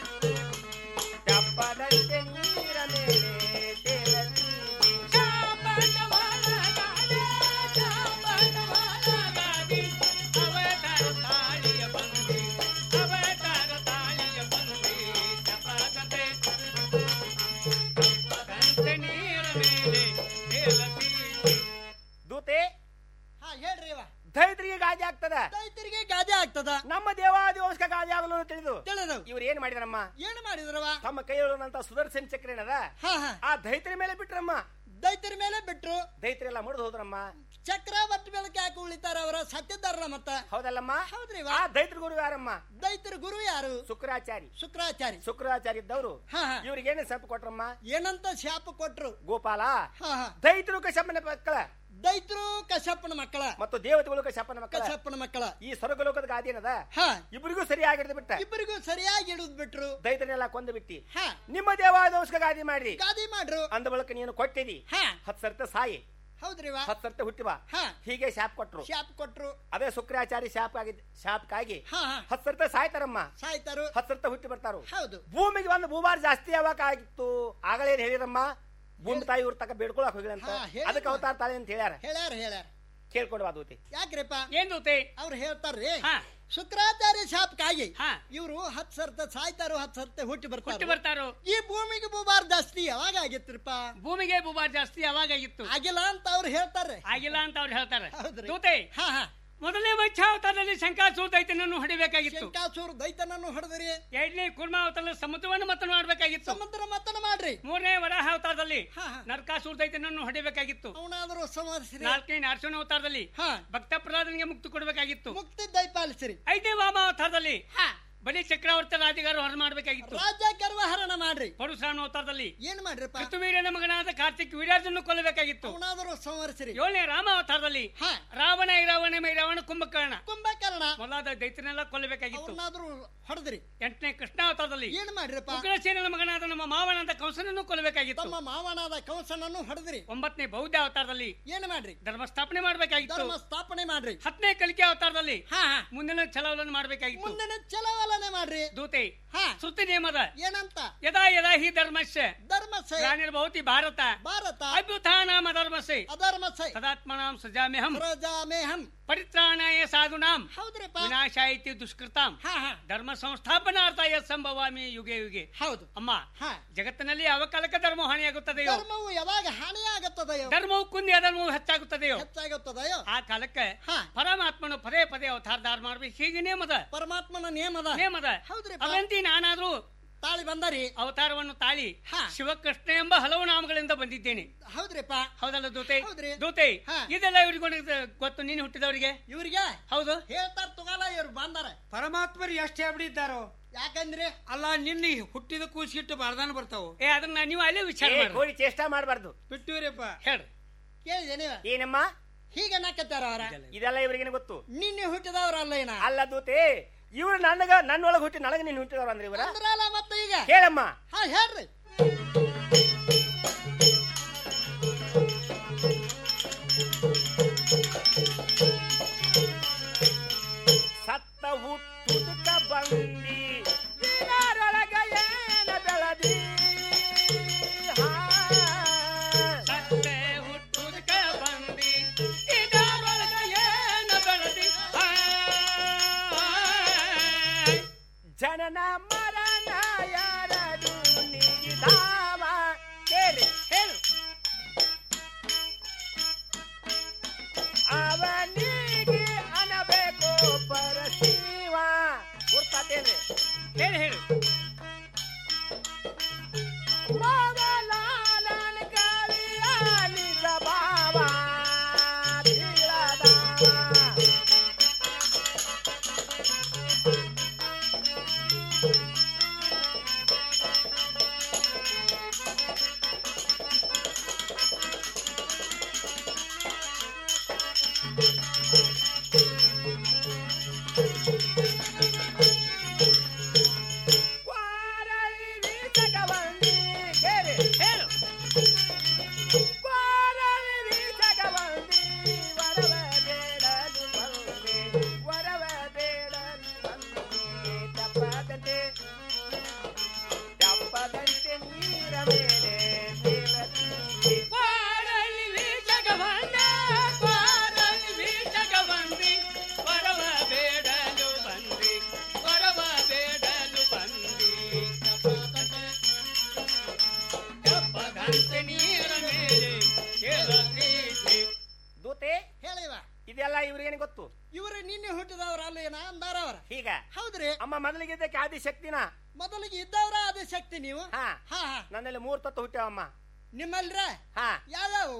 ತಪ್ಪದಂತೆ ನೀರ ಮೇಲೆ ತೇಲತಿ ಶಾಪಕವಾಲಗಾದೆ, ಶಾಪಕವಾಲಗಾದೆ, ಅವತಾರ ತಾಳಿಯ ಬಂದಿ, ಅವತಾರ ತಾಳಿಯ ಬಂದಿ, ತಪದಂತೆ, ತಪದಂತೆ ನೀರ ಮೇಲೆ ತೇಲತೀತಿ. ದೂತೆ ಹಾ ಹೇಳ್ರಿ ಇವ ದೈತ್ರಿಗೆ ಗಾಜೆ ಆಗ್ತದ ದೈತರಿಗೆ ಗಾದಿ ಆಗ್ತದ ನಮ್ಮ ದೇವಾದಿವಸ್ಕ ಗಾಜೆ ಆಗಲು ಅಂತ ತಿಳಿದು ತಿಳಿದವು ಇವ್ರು ಏನ್ ಮಾಡಿದ್ರಮ್ಮ ಏನು ಮಾಡಿದ್ರವ ತಮ್ಮ ಕೈಯೊಳಗಂತ ಸುದರ್ಶನ ಚಕ್ರ ಏನದ ಹಾ ಹಾ ಆ ದೈತ್ರಿ ಮೇಲೆ ಬಿಟ್ರಮ್ಮ ದೈತರ ಮೇಲೆ ಬಿಟ್ರು ದೈತ್ರಿ ಎಲ್ಲ ಮುರಿದು ಹೋದ್ರಮ್ಮ ಚಕ್ರ ಬಟ್ ಬೆಳಕೆ ಹಾಕಿ ಉಳಿತಾರ ಅವರ ಸತ್ಯದಾರ ಮತ್ತ ಹೌದಲ್ಲಮ್ಮ ಹೌದ್ರಿ ಆ ದೈತ್ರ ಗುರು ಯಾರಮ್ಮ ದೈತರ ಗುರು ಯಾರು ಶುಕ್ರಾಚಾರಿ ಶುಕ್ರಾಚಾರಿ ಶುಕ್ರಾಚಾರಿ ಇದ್ದವರು ಹಾ, ಹಾ. ಇವ್ರಿಗೇನು ಶಾಪ ಕೊಟ್ರಮ್ಮ ಏನಂತ ಶಾಪ ಕೊಟ್ರು ಗೋಪಾಲ ಹಾ ಹಾ ದೈತ್ರು ಕಶ್ಯಪನ ಮಕ್ಕಳ ದೈತ್ರು ಕಶ್ಯಪನ ಮಕ್ಕಳ ಮತ್ತು ದೇವತೆಗಳು ಕಶ್ಯಪನ ಮಕ್ಕಳ ಕಶ್ಯಪನ ಮಕ್ಕಳ ಈ ಸ್ವರ್ಗಲೋಕದ ಗಾದಿ ಏನದ ಹಾ ಇಬ್ಬರಿಗೂ ಸರಿಯಾಗಿಡ್ದು ಬಿಟ್ಟ ಇಬ್ಬರಿಗೂ ಸರಿಯಾಗಿ ಇಡುದ್ ಬಿಟ್ರು ದೈತನೆಲ್ಲ ಕೊಂದು ಬಿಟ್ಟಿ ಹಾ ನಿಮ್ಮ ದೇವಾದವಸ್ಕ ಗಾದಿ ಮಾಡ್ರಿ ಗಾದಿ ಮಾಡ್ರು ಅಂದ ಬಳಿಕ ನೀನು ಕೊಟ್ಟಿದಿ ಹಾ ಹತ್ ಸರ್ತ ಸಾಯಿ ಹೌದ್ರಿ ವಾ ಹತ್ ಸರ್ತ ಹುಟ್ಟಿವ ಹಾ ಹೀಗೆ ಶಾಪ್ ಕೊಟ್ರು ಶಾಪ ಕೊಟ್ರು ಅದೇ ಶುಕ್ರಾಚಾರಿ ಶಾಪ್ ಆಗಿದ್ ಶಾಪ್ಕಾಗಿ ಹಾ ಹಾ ಹತ್ ಸರ್ತ ಸಾಯ್ತಾರಮ್ಮ ಸಾಯ್ತಾರು ಹತ್ ಸರ್ತ ಹುಟ್ಟಿ ಬರ್ತಾರು ಹೌದು ಭೂಮಿಗೆ ಒಂದು ಭೂಭಾರ ಜಾಸ್ತಿ ಯಾವಾಗ ಆಗಿತ್ತು ಆಗಲೇನ್ ಹೇಳಿರಮ್ಮ ಭೂಮಿ ತಾಯಿ ಇವ್ರ ತಕ ಬೇಡ್ಕೊಳಕ್ ಹೋಗಿರಂತ ಹಾ, ಹೇಳಿದ್ರು. ಅದಕ್ಕೆ ಅವತಾರ ತಾಳಿ ಅಂತ ಹೇಳ್ಯಾರ ಹೇಳ್ಯಾರ ಹೇಳ್ಯಾರ ಕೇಳ್ಕೊಂಡು ಬಾದೂತಿ ಯಾಕ್ರಿಪ್ಪ ಏನ್ ದೂತೆ ಅವ್ರು ಹೇಳ್ತಾರ್ರಿ ಹಾ ಶುಕ್ರಾಚಾರ್ಯ ಶಾಪಕ್ಕಾಗಿ ಹಾ ಇವರು ಹತ್ ಸರ್ತ ಸಾಯ್ತಾರು ಹತ್ ಸರ್ತ ಹುಟ್ಟಿ ಹುಟ್ಟಿ ಬರ್ತಾರೆ ಬರ್ತಾರೋ ಈ ಭೂಮಿಗೆ ಬುಬಾರ್ ಜಾಸ್ತಿ ಯಾವಾಗ ಆಗಿತ್ರಿಪ್ಪ ಭೂಮಿಗೆ ಬುಬಾರ್ ಜಾಸ್ತಿ ಯಾವಾಗಾಗಿತ್ತು ಆಗಿಲ್ಲ ಅಂತ ಅವ್ರು ಹೇಳ್ತಾರೆ ಆಗಿಲ್ಲ ಅಂತ ಅವ್ರು ಹೇಳ್ತಾರೆ ಹೌದ್ರಿ. ದೂತೆ ಹಾ ಹಾ ಮೊದಲನೇ ಮಚ್ಛಾವತಾರದಲ್ಲಿ ಶಂಕಾಸೂರ್ ದೈತ್ಯನನ್ನು ಹೊಡಿಬೇಕಾಗಿತ್ತು ಶಂಕಾಸೂರ್ ದೈತನನ್ನು ಹೊಡೆದ್ರಿ ಎರಡನೇ ಕುರ್ಮಾವತಾರದಲ್ಲಿ ಸಮುದ್ರವನ್ನು ಮತನ ಮಾಡಬೇಕಾಗಿತ್ತು ಸಮುದ್ರ ಮತನ ಮಾಡ್ರಿ ಮೂರನೇ ವರಾಹ ಅವತಾರದಲ್ಲಿ ಹಾ, ಹಾ. ನರಕಾಸೂರ್ ದೈತ್ಯನನ್ನು ಹೊಡಿಬೇಕಾಗಿತ್ತು ಅವನಾದರೂ ಸಂವರಿಸ್ರಿ ನಾಲ್ಕನೇ ನರಸಿಂಹ ಅವತಾರದಲ್ಲಿ ಹಾ ಭಕ್ತ ಪ್ರಹ್ಲಾದನಿಗೆ ಮುಕ್ತಿ ಕೊಡಬೇಕಾಗಿತ್ತು ಮುಕ್ತಿ ದಯಪಾಲಿಸ್ರಿ ಐದನೇ ವಾಮ ಅವತಾರದಲ್ಲಿ ಬಲಿ ಚಕ್ರವರ್ತಿ ರಾಜಗಾರ ಹೊರ ಮಾಡಬೇಕಾಗಿತ್ತು ರಾಜ್ಯ ಗರ್ವಹರಣ ಮಾಡ್ರಿ ಪರಶುರಾಮ ಅವತಾರದಲ್ಲಿ ಏನ್ ಮಾಡ್ರಿಪ್ಪ ಋತುವೀರನ ಮಗನಾದ ಕಾರ್ತಿಕ್ ವೀರ್ಯಾರ್ಜನ್ನು ಕೊಲ್ಲಬೇಕಾಗಿತ್ತು ಅವನಾದರೂ ಸಂವರಿಸ್ರಿ ಏಳನೇ ರಾಮ ಅವತಾರದಲ್ಲಿ ಹಾ ರಾವಣ ಐರಾವಣ ಮೈರಾವಣ ಕುಂಭಕರ್ಣ ಕುಂಭಕರ್ಣ ಮೊದಲಾದ ದೈತ್ಯನೆಲ್ಲ ಕೊಲ್ಲಬೇಕಾಗಿತ್ತು ಅವನಾದರೂ ಹೊಡೆದ್ರಿ ಎಂಟನೇ ಕೃಷ್ಣ ಅವತಾರದಲ್ಲಿ ಏನ್ ಮಾಡ್ರಿಪ್ಪ ಉಗ್ರಸೇನನ ಮಗನಾದ ನಮ್ಮ ಮಾವನಂತ ಕಂಸನನ್ನು ಕೊಲ್ಲಬೇಕಾಗಿತ್ತು ತಮ್ಮ ಮಾವನಾದ ಕಂಸನನ್ನು ಹೊಡೆದ್ರಿ ಒಂಬತ್ತನೇ ಬೌದ್ಧ ಅವತಾರದಲ್ಲಿ ಏನ್ ಮಾಡ್ರಿ ಧರ್ಮ ಸ್ಥಾಪನೆ ಮಾಡಬೇಕಾಗಿತ್ತು ಧರ್ಮ ಸ್ಥಾಪನೆ ಮಾಡ್ರಿ ಹತ್ತನೇ ಕಲಿಕೆ ಅವತಾರದಲ್ಲಿ ಹಾ ಹಾ ಮುಂದಿನ ಛಲವನ್ನು ಮಾಡಬೇಕಾಗಿತ್ತು ಮುಂದಿನ ಚಲವಲನೆ ಮಾಡ್ರಿ ದೂತೆ ಹಾ ಶ್ರುತಿ ನಿಯಮದ ಏನಂತ ಯದಾ ಯದಾ ಹಿ ಧರ್ಮಸ್ಯ ಧರ್ಮಸೆ ಗ್ಲಾನಿರ್ಭವತಿ ಭಾರತ ಭಾರತ ಅಭ್ಯುತ್ಥಾನಾಮ ಧರ್ಮಸ್ಯ ಅಧರ್ಮಸೆ ತದಾತ್ಮನಾಂ ಸಜಾಮ್ಯಹಂ ಪ್ರಜಾಮೇಹಂ ಪರಿತ್ರಾಣಾಯ ಸಾಧುನಾಂ ಹೌದ್ರಿಪ್ಪ ವಿನಾಶಾಯ ಇತಿ ದುಷ್ಕೃತಾಂ ಹಾ ಹಾ ಧರ್ಮ ಸಂಸ್ಥಾಪನಾರ್ಥಾಯ ಸಂಭವಾಮಿ ಯುಗೆ ಯುಗೆ ಹೌದು ಅಮ್ಮ ಹಾ ಜಗತ್ತಿನಲ್ಲಿ ಯಾವ ಕಾಲಕ್ಕೆ ಧರ್ಮ ಹಾನಿಯಾಗುತ್ತದೆಯೋ ಧರ್ಮವು ಯಾವಾಗ ಹಾನಿಯಾಗುತ್ತದೆಯೋ ಧರ್ಮವು ಕುಂದಿ ಅಧರ್ಮವು ಹೆಚ್ಚಾಗುತ್ತದೆಯೋ ಹೆಚ್ಚಾಗುತ್ತದೆಯೋ ಆ ಕಾಲಕ್ಕೆ ಹಾ ಪರಮಾತ್ಮನು ಪದೇ ಪದೇ ಅವತಾರಧಾರ ಮಾಡ್ಬೇಕು ಹೀಗೆ ನೇಮದ ಪರಮಾತ್ಮನ ನಿಯಮದ ನೇಮದ ಹೌದ್ರಿಪ್ಪ. ಅದಂತಿ ನಾನಾದ್ರೂ ತಾಳಿ ಬಂದರಿ ಅವತಾರವನ್ನು ತಾಳಿ ಹಾ. ಶಿವಕೃಷ್ಣ ಎಂಬ ಹಲವು ನಾಮಗಳಿಂದ ಬಂದಿದ್ದೇನೆ ಹೌದ್ರಿಪ್ಪ ಹೌದಲ್ಲ ದೂತೆ ಹೌದ್ರಿ. ದೂತೆ ಹಾ. ಇದೆಲ್ಲ ಇವ್ರಿಗೆ ಗೊತ್ತು ನೀನು ಹುಟ್ಟಿದವರಿಗೆ ಇವ್ರಿಗೆ ಹೌದು ಹೇಳ್ತಾರ ತಗೋಲ ಇವ್ರು ಬಂದಾರ ಪರಮಾತ್ಮರು ಎಷ್ಟು ಹೇಳ್ಬಿಟ್ಟಿದ್ದಾರೋ ಯಾಕಂದ್ರೆ ಅಲ್ಲ ನಿನ್ನ ಹುಟ್ಟಿದ ಕೂಸಿಟ್ಟು ಬಾರ್ದಾನ ಬರ್ತಾವು ಏ ಅದನ್ನ ನೀವು ಅಲ್ಲೇ ವಿಚಾರ ಏ, ಮಾಡಿ ಕೋಳಿ ಚೇಷ್ಟ ಮಾಡಬಾರ್ದು ಬಿಟ್ಟುವ್ರಪ್ಪ ಹೇಳ್ರಿ ಕೇಳಿದೆ ನೀವ ಏನಮ್ಮ ಹೀಗೆ ನಕ್ಕತ್ತಾರ ಅವರ ಇದೆಲ್ಲ ಇವ್ರಿಗೇನು ಗೊತ್ತು ನಿನ್ನೆ ಹುಟ್ಟಿದವ್ರಲ್ಲ ಏನ ಅಲ್ಲ ದೂತೆ ಇವ್ರು ನನಗ ನನ್ನೊಳಗೆ ಹುಟ್ಟಿ ನನಗೆ ನೀನು ಹುಟ್ಟಿದವ್ರ ಅಂದ್ರೆ ಇವರ ಅಂದ್ರಲ್ಲ ಮತ್ತೆ ಈಗ ಕೇಳಮ್ಮ ಹಾ ಹೇಳ್ರಿ ಸತ್ತ ಹುಟ್ಟುದಕ್ಕ ಬಂದಿ ನೀರೊಳಗ ಏನ ಬೆಳದಿ ಹಾ. ಸತ್ತೆ ಹುಟ್ಟುದಕ್ಕ ಬಂದಿ ಇದರೊಳಗ ಏನ ಬೆಳದಿ ಆ. ಜನನ ಮರಣ ಯಾರದು ನೀಗಿದಾವ ಕೇಳಿ ಹೇಳು ಅವನಿಗೆ ಅನಬೇಕು ಪರಶಿವ ಗುರ್ತಾತೇನ್ರಿ ಹೇಳು ಹೇಳು ಮಗಲಾಲನ ಕವಿಯ ನಿಜ ಭಾವ ತಿಳಿದಾವ. ಕ್ವಾರಳಿ ವೀಸಕವಂದಿ ಕೇಳಿ ಹೇಳು ಕ್ವಾರಳಿ ವೀಸಕವಂದಿ ವರವ ಬೇಡಲು ಬಂದೆ ವರವ ಬೇಡಲು ಬಂದೆ ತಪ್ಪದಂತೆ ತಪ್ಪದಂತೆ ನೀರ ಮೇಲೆ ತೇಲತಿ ಕ್ವಾರಳಿ ವೀಚಕವಂದ, ಕ್ವಾರಳಿ ವೀಚಕವಂದಿ, ವರವ ಬೇಡಲು ಬಂದಿ, ವರವ ಬೇಡಲು ಬಂದಿ. ತಪ್ಪದಂತೆ ನೀರ ಮೇಲೆ ಕೇಳತೀತಿ. ದೂತೆ ಹೇಳಿವ ಇದೆಲ್ಲ ಇವ್ರಿಗೇನು ಗೊತ್ತು ಇವರು ನಿನ್ನೆ ಹುಟ್ಟಿದವ್ರ ಅಲ್ಲ ಏನ ಅಂದಾರ ಅವ್ರ ಹೀಗ ಹೌದ್ರಿ ಅಮ್ಮ ಮೊದಲಿಗಿದ್ದಕ್ಕೆ ಆದಿಶಕ್ತಿನ ಮೊದಲಿಗೆ ಇದ್ದವ್ರ ಅದೇ ಶಕ್ತಿ ನೀವು ಹಾ ಹಾ ಹಾ ನನ್ನಲ್ಲಿ ಮೂರ್ ತತ್ವ ಹುಟ್ಟ್ಯಾವಮ್ಮ ನಿಮ್ಮಲ್ರ ಹಾ ಯಾವ್ಯಾವು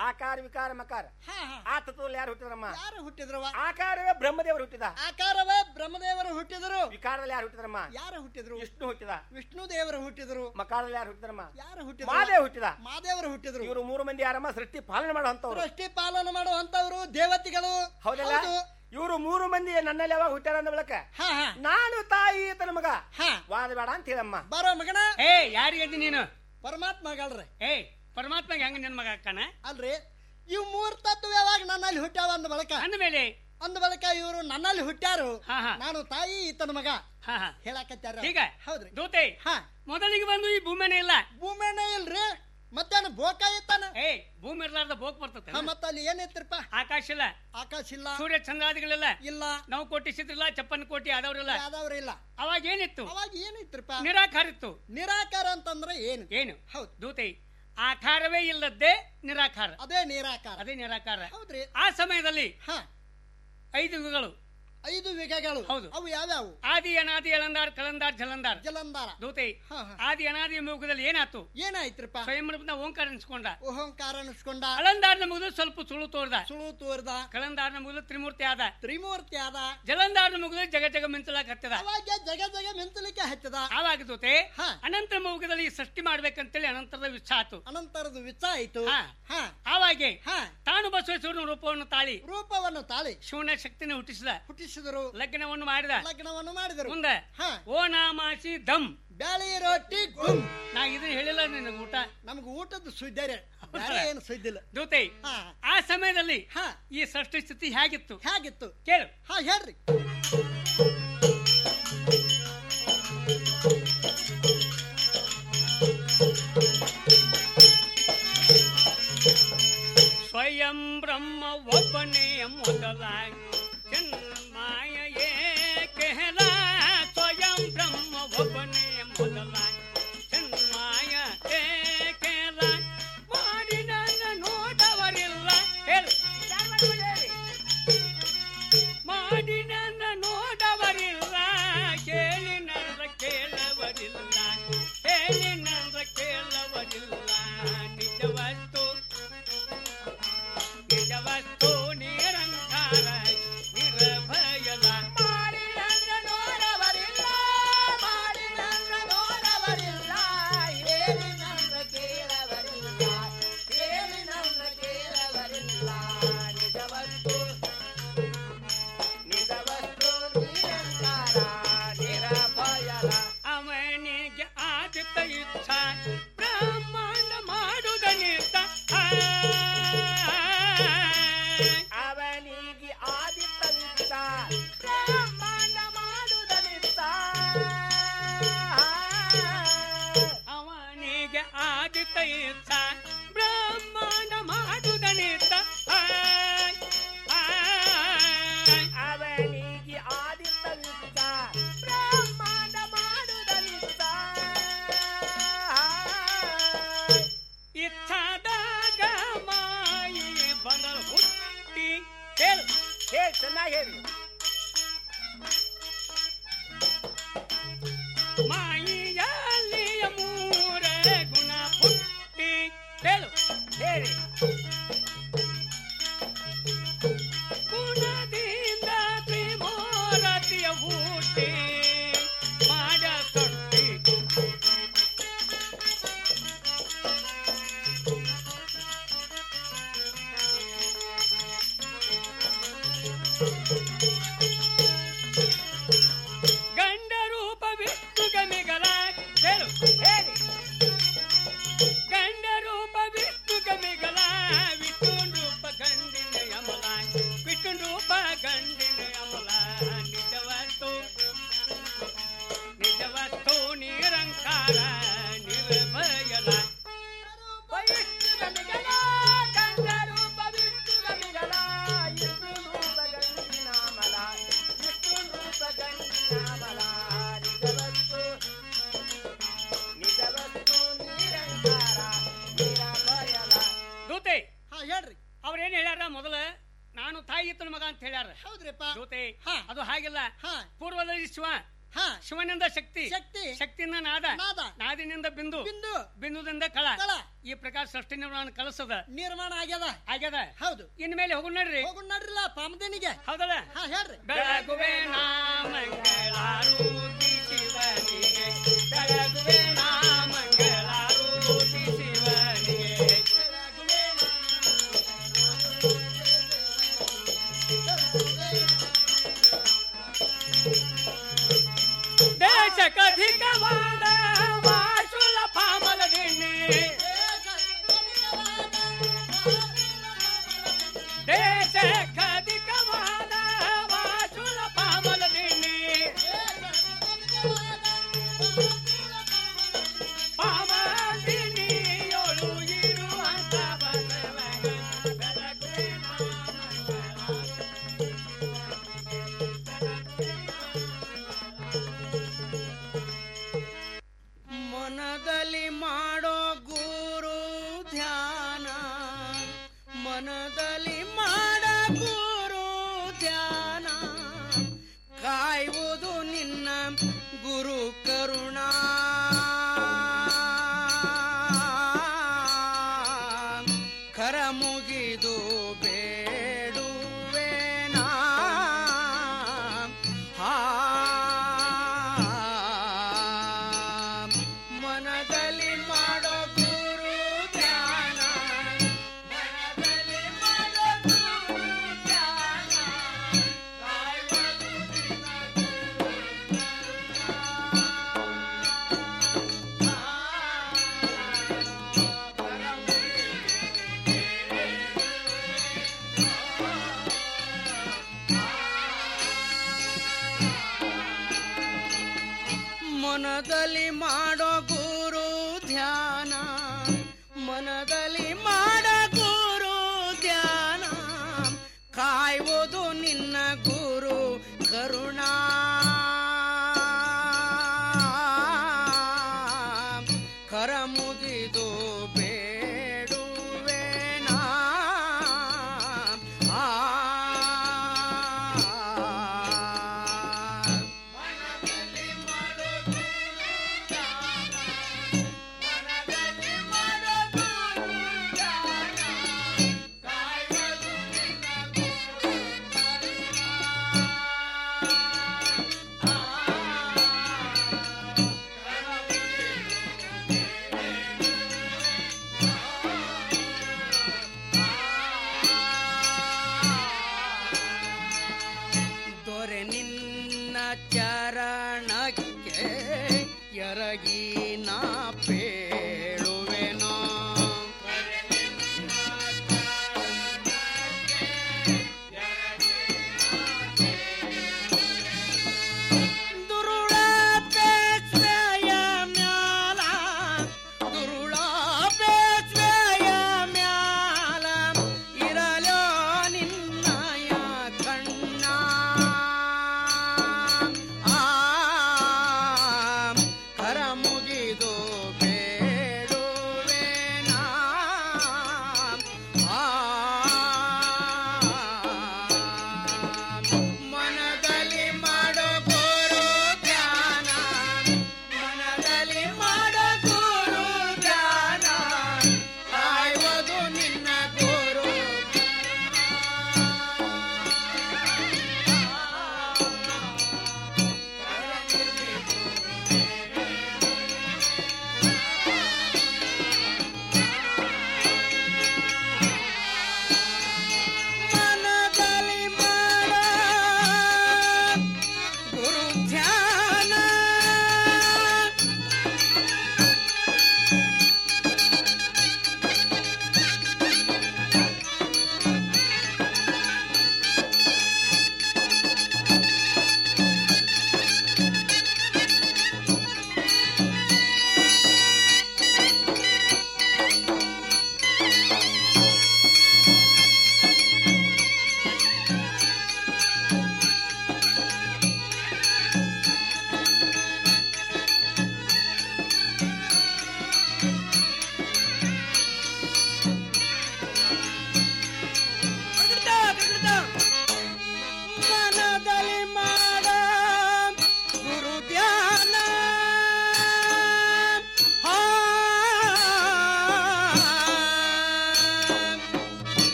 ಆಕಾರ ವಿಕಾರ ಮಕಾರ ಹಾ ಹಾ ಆ ತತ್ವದಲ್ಲಿ ಯಾರು ಹುಟ್ಟಿದ್ರಮ್ಮ ಯಾರು ಹುಟ್ಟಿದ್ರವ ಆಕಾರವೇ ಬ್ರಹ್ಮದೇವರು ಹುಟ್ಟಿದ ಆಕಾರವೇ ಬ್ರಹ್ಮದೇವರು ಹುಟ್ಟಿದರು ವಿಕಾರದಲ್ಲಿ ಯಾರು ಹುಟ್ಟಿದ್ರಮ್ಮ ಯಾರು ಹುಟ್ಟಿದ್ರು ವಿಷ್ಣು ಹುಟ್ಟಿದ ವಿಷ್ಣು ದೇವರು ಹುಟ್ಟಿದ್ರು ಮಕಾರದಲ್ಲಿ ಯಾರು ಹುಟ್ಟಿದ್ರಮ್ಮ ಯಾರು ಹುಟ್ಟಿದ್ರು ಮಾದೇವ್ ಹುಟ್ಟಿದ ಮಾದೇವರು ಹುಟ್ಟಿದ್ರು ಇವರು ಮೂರು ಮಂದಿ ಯಾರಮ್ಮ ಸೃಷ್ಟಿ ಪಾಲನೆ ಮಾಡುವಂತವ್ರು ಸೃಷ್ಟಿ ಪಾಲನೆ ಮಾಡುವಂತವ್ರು ದೇವತೆಗಳು ಹೌದಲ್ಲ ಹೌದು. ಇವರು ಮೂರು ಮಂದಿ ನನ್ನಲ್ಲಿ ಯಾವಾಗ ಹುಟ್ಟಾರ ಅಂದ ಬಳಕ ಹಾ ಹಾ ನಾನು ತಾಯಿ ತನ್ನ ಮಗ ಹಾ ವಾದ ಬೇಡ ಅಂತ ಹೇಳಮ್ಮ ಬರೋ ಮಗನ ಏ ಯಾರಿಗದಿ ನೀನು ಪರಮಾತ್ಮ ಮಗಳ್ರಿ ಏ ಪರಮಾತ್ಮಗೆ ಹೆಂಗ ನಿನ್ ಮಗ ಅಕ್ಕನ ಅಲ್ರಿ ಇವ್ ಮೂರ್ ತತ್ವ ಯಾವಾಗ ನನ್ನಲ್ಲಿ ಹುಟ್ಟ್ಯಾವ ಅಂದ ಬಳಕ ಅಂದ ಮೇಲೆ ಅಂದ ಬಳಕ ಇವರು ನನ್ನಲ್ಲಿ ಹುಟ್ಟ್ಯಾರು ಹಾ, ಹಾ. ನಾನು ತಾಯಿ ಈತನ ಮಗ ಹಾ ಹಾ ಹೇಳಕತ್ತಾರ ಈಗ ಹೌದ್ರಿ ದೂತೆ ಹಾ ಮೊದಲಿಗೆ ಬಂದು ಈ ಭೂಮಿನೇ ಇಲ್ಲ ಭೂಮಿನೇ ಇಲ್ರಿ ಮತ್ತೇನು ಬೋಕ ಇತ್ತಾನ ಏ ಭೂಮಿ ಇರ್ಲಾರ್ದ ಬೋಕ್ ಬರ್ತತೆ ಹಾ, ಮತ್ತ ಅಲ್ಲಿ ಏನಿತ್ತಿರಪ್ಪ ಆಕಾಶ ಇಲ್ಲ ಆಕಾಶ ಇಲ್ಲ ಸೂರ್ಯ ಚಂದ್ರಾದಿಗಳಿಲ್ಲ ಇಲ್ಲ ನಾವು ಕೋಟಿ ಸಿದ್ರಿಲ್ಲ ಚಪ್ಪನ್ ಕೋಟಿ ಆದವ್ರಿಲ್ಲ ಯಾವ್ದವ್ರ ಇಲ್ಲ ಅವಾಗ ಏನಿತ್ತು ಅವಾಗ ಏನಿತ್ರಪ್ಪ ನಿರಾಕಾರ ಇತ್ತು ನಿರಾಕಾರ ಅಂತಂದ್ರೆ ಏನು ಏನು ಹೌದು ದೂತೆ ಆಕಾರವೇ ಇಲ್ಲದ್ದೇ ನಿರಾಕಾರ ಅದೇ ನಿರಾಕಾರ ಅದೇ ನಿರಾಕಾರ ಹೌದ್ರಿ ಆ ಸಮಯದಲ್ಲಿ ಹಾ ಐದು ಯುಗಗಳು ಐದು ವಿಘಗಳು ಹೌದು. ಅವು ಯಾವ್ಯಾವು ಆದಿ ಅನಾದಿ ಅಲಂದಾರ್ ಕಲಂದಾರ್ ಜಲಂದಾರ್ ಜಲಂಧಾರ ದೂತೆ ಹಾ, ಹಾ. ಆದಿ ಅನಾದಿ ಮುಖದಲ್ಲಿ ಏನಾತು ಏನಾಯ್ತ್ರಪ್ಪ ಸ್ವಯಂ ರೂಪದ ಓಂಕಾರ ಅನ್ಸ್ಕೊಂಡ ಓಹಂಕಾರ ಅನಿಸ್ಕೊಂಡ ಅಲಂದಾರ್ನ ಮುಗಿದು ಸ್ವಲ್ಪ ಸುಳು ತೋರ್ದ ಸುಳು ತೋರ್ದ ಕಲಂದಾರ್ನ ಮುಗಿದು ತ್ರಿಮೂರ್ತಿ ಆದ ತ್ರಿಮೂರ್ತಿ ಆದ ಜಲಂದಾರ್ನ ಮುಗಿದು ಜಗ ಜಗ ಮಿಂಚಲಾಕತ್ತದ ಅವಾಗ ಜಗ ಜಗ ಮೆಂತಲಿಕ್ಕೆ ಹಚ್ಚದ ಆವಾಗ ದೂತೆ ಹಾ. ಅನಂತರ ಮುಖದಲ್ಲಿ ಸೃಷ್ಟಿ ಮಾಡ್ಬೇಕಂತೇಳಿ ಅನಂತರದ ವಿಚ್ಛ ಆತು ಅನಂತರದ ವಿಚ ಆಯ್ತು ಹಾ. ಹಾ ಆವಾಗೆ ಹಾ ತಾನು ಬಸವೇಶ್ವರನ ರೂಪವನ್ನು ತಾಳಿ ರೂಪವನ್ನು ತಾಳಿ ಶಿವನ ಶಕ್ತಿನ ಹುಟ್ಟಿಸಿದ ಹುಟ್ಟಿಸಿದರು ಲಗ್ನವನ್ನು ಮಾಡಿದ ಲಗ್ನವನ್ನು ಮಾಡಿದರು ಮುಂದೆ ಹಾ ಓ ನಾಮಾಸಿ ದಮ್ ಬ್ಯಾಳಿ ರೊಟ್ಟಿ ಗುಮ್ ನಾ ಇದನ್ನ ಹೇಳಿಲ್ಲ ನಿನಗೆ ಊಟ ನಮ್ಗೆ ಊಟದ ಸುದ್ದಿರೆ ಬೇರೆ ಏನು ಸುದ್ದಿಲ್ಲ ದೂತೆ ಹಾ ಆ ಸಮಯದಲ್ಲಿ ಹಾ ಈ ಸೃಷ್ಟಿ ಸ್ಥಿತಿ ಹೇಗಿತ್ತು ಹೇಗಿತ್ತು ಕೇಳು ಹಾ ಹೇಳ್ರಿ ಸ್ವಯಂ ಬ್ರಹ್ಮ ಒಬ್ಬನೇ ಮೊದಲಾಗಿ ಜನ್ಮಾಯ ಏಕೆಲ ಸ್ವಯಂ ಬ್ರಹ್ಮ ಒಬ್ಬನೇ ಮೊದಲಾಗಿ ಜನ್ಮಾಯ ಏಕೆಲ ಮಾಡಿ ನನ್ನ ನೋಡವರಿಲ್ಲ ಹೇಳು ಮಾಡಿ ನನ್ನ ನೋಡವರಿಲ್ಲ ಕೇಳಿ ನನ್ನ ಕೇಳವರಿಲ್ಲ ಹೇಳಿ ನನ್ನ ಕೇಳವರಿಲ್ಲ ನಿಜವಸ್ತು ನಿಜವಸ್ತು ನಿರಂಕಾರ ನಿರಭಯಲ ಮಾಡಿ ನನ್ನ ನೋಡವರಿಲ್ಲ ಮಾಡಿ ನನ್ನ ನೋಡವರಿಲ್ಲ ಹೇಳಿ ನನ್ನ ಕೇಳವರಿಲ್ಲ ಹೇಳಿ ನನ್ನ ಕೇಳವರಿಲ್ಲ ನಿಜವಸ್ತು ನಿಜವಸ್ತು ನಿರಂಕಾರ ನಿರಭಯಲ ಅವನಿಗೆ ಆದಿತ ಯುದ್ಧ ಬ್ರಹ್ಮಾಂಡ ಮಾಡುವುದನಿರ್ತ ಅವನಿಗೆ ಆದಿತ ಯುದ್ಧ ಬ್ರಹ್ಮಾಂಡ ಮಾಡುವುದನಿರ್ತ ಅವನಿಗೆ ಆದಿತ ಯುದ್ಧ ಬ್ರಹ್ಮಾಂಡ ಮಾಡುವುದನಿರ್ತ ಅವನಿಗೆ ಆದಿತ ಯುದ್ಧ ಬ್ರಹ್ಮಾಂಡ ಮಾಡುವುದನಿರ್ತ ಇಚ್ಛಾದಾಗ ಮಾಯಿ ಬಂದಳ ಹುಟ್ಟಿ ಹೇಳು ಹೇಳಿ ಚೆನ್ನಾಗಿ ಹೇಳಿ ಮಾಯಿಯಲ್ಲಿ ಮೂರ ಗುಣ ಹುಟ್ಟಿ ಹೇಳು ಹೇಳಿ ಗುಣದಿಂದ ತ್ರಿಮೂರತಿಯ ಹುಟ್ಟಿ ಮಾಡ ತೊಟ್ಟಿ ಗಂಡ ರೂಪ ವಿಷ್ಣು ಗಮಿಗಲ ಹೇಳು ಹೇಳಿ ಗಂಡ ರೂಪ ವಿಷ್ಣು ಗಮಿಗಲ ವಿಷ್ಣು ರೂಪ ಗಂಡಿನ ಯಮಲ ವಿಷ್ಣು ರೂಪ ಗಂಡಿನ ಯಮಲ ನಿಜವಸ್ತು ನಿಜವಸ್ತು ನಿರಂಕಾರ ನಿರ್ಭಯಲ ವಿಷ್ಣು ಗಮಿಗಲ ಗಂಡ ರೂಪ ವಿಷ್ಣು ಗಮಿಗಲ ವಿಷ್ಣು ರೂಪ ಗಂಡಿನ ಅಮಲ ವಿಷ್ಣು ರೂಪ ಗಂಡಿನ ಅಮಲ ನಿಜವಸ್ತು ನಿಜವಸ್ತು ನಿರಂಕಾರ ನಿರಭಯಲ ದೂತೆ ಹಾ ಹೇಳ್ರಿ ಅವ್ರೇನ್ ಹೇಳ್ಯಾರ ಮೊದಲ ನಾನು ತಾಯಿ ಇತ್ತನ ಮಗ ಅಂತ ಹೇಳ್ಯಾರ ಹೌದ್ರಿಪ್ಪ ದೂತೆ ಹಾ. ಅದು ಹಾಗಿಲ್ಲ ಹಾ ಪೂರ್ವದಲ್ಲಿ ಶಿವ ಶಿವನಿಂದ ಶಕ್ತಿ ಶಕ್ತಿ ಶಕ್ತಿಯಿಂದ ನಾದ ನಾದ. ನಾದಿನಿಂದ ಬಿಂದು ಬಿಂದು ಬಿಂದುದಿಂದ ಕಳ ಕಳ. ಈ ಪ್ರಕಾರ ಸೃಷ್ಟಿ ನಿರ್ಮಾಣ ಕಲಸದ ನಿರ್ಮಾಣ ಆಗ್ಯದ ಆಗ್ಯದ ಹೌದು ಇನ್ಮೇಲೆ ಹೋಗೋಣ ನಡ್ರಿ ಹೋಗೋಣ ನಡ್ರಿಲ್ಲ ಪಾಮದೇನಿಗೆ ಹೌದಲ್ಲ ಹಾ ಹೇಳ್ರಿ ಬೆಳಗುವೆ ನಾ ಮಂಗಳಾರೂತಿ ಶಿವನಿಗೆ ಬೆಳಗುವೆ ನಾ ಮಂಗಳಾರೂತಿ ಶಿವನಿಗೆ ದೇಶಕ್ಕಧಿಕವಾದ ವಾಸುಲ ಪಾಮಲ ದಿಣ್ಣಿ ದೇಶಕ್ಕಧಿಕವಾದ ವಾಸುಲ ಪಾಮಲ ದಿಣ್ಣಿ ಪಾಮದಿನಿಯೊಳು ಇರುವಂತ ಬಸವನ ಬೆಳಗುವೆ ನಾ ಮನದಲ್ಲಿ ಮಾಡೋ ಗುರು ಧ್ಯಾನ ಮನದಲ್ಲಿ ಮಾಡ ಗುರು ಧ್ಯಾನ ಕಾಯುವುದು ನಿನ್ನ ಗುರು ಕರುಣಾ ಕರ ಮುಗಿದು ಬೇಡುವೆನಾ ಹಾ ಮನದಲ್ಲಿ ಮಾಡೋ ಗುರು ಧ್ಯಾನ ಮನದಲ್ಲಿ ಮಾಡೋ ಗುರು ಧ್ಯಾನ ಕಾಯುವುದು ನಿನ್ನ ಮನದಲ್ಲಿ ಮಾಡೋ ಗುರು ಧ್ಯಾನ ಮನದಲ್ಲಿ ಮಾಡ ಗುರು ಧ್ಯಾನ ಕಾಯುವುದು ನಿನ್ನ ಗುರು ಕರುಣಾ ಕರ ಮುಗಿದು ಬೇಡುವೆನಾ ಆ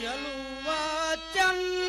ಚೆಲುವ ಚನ್ನ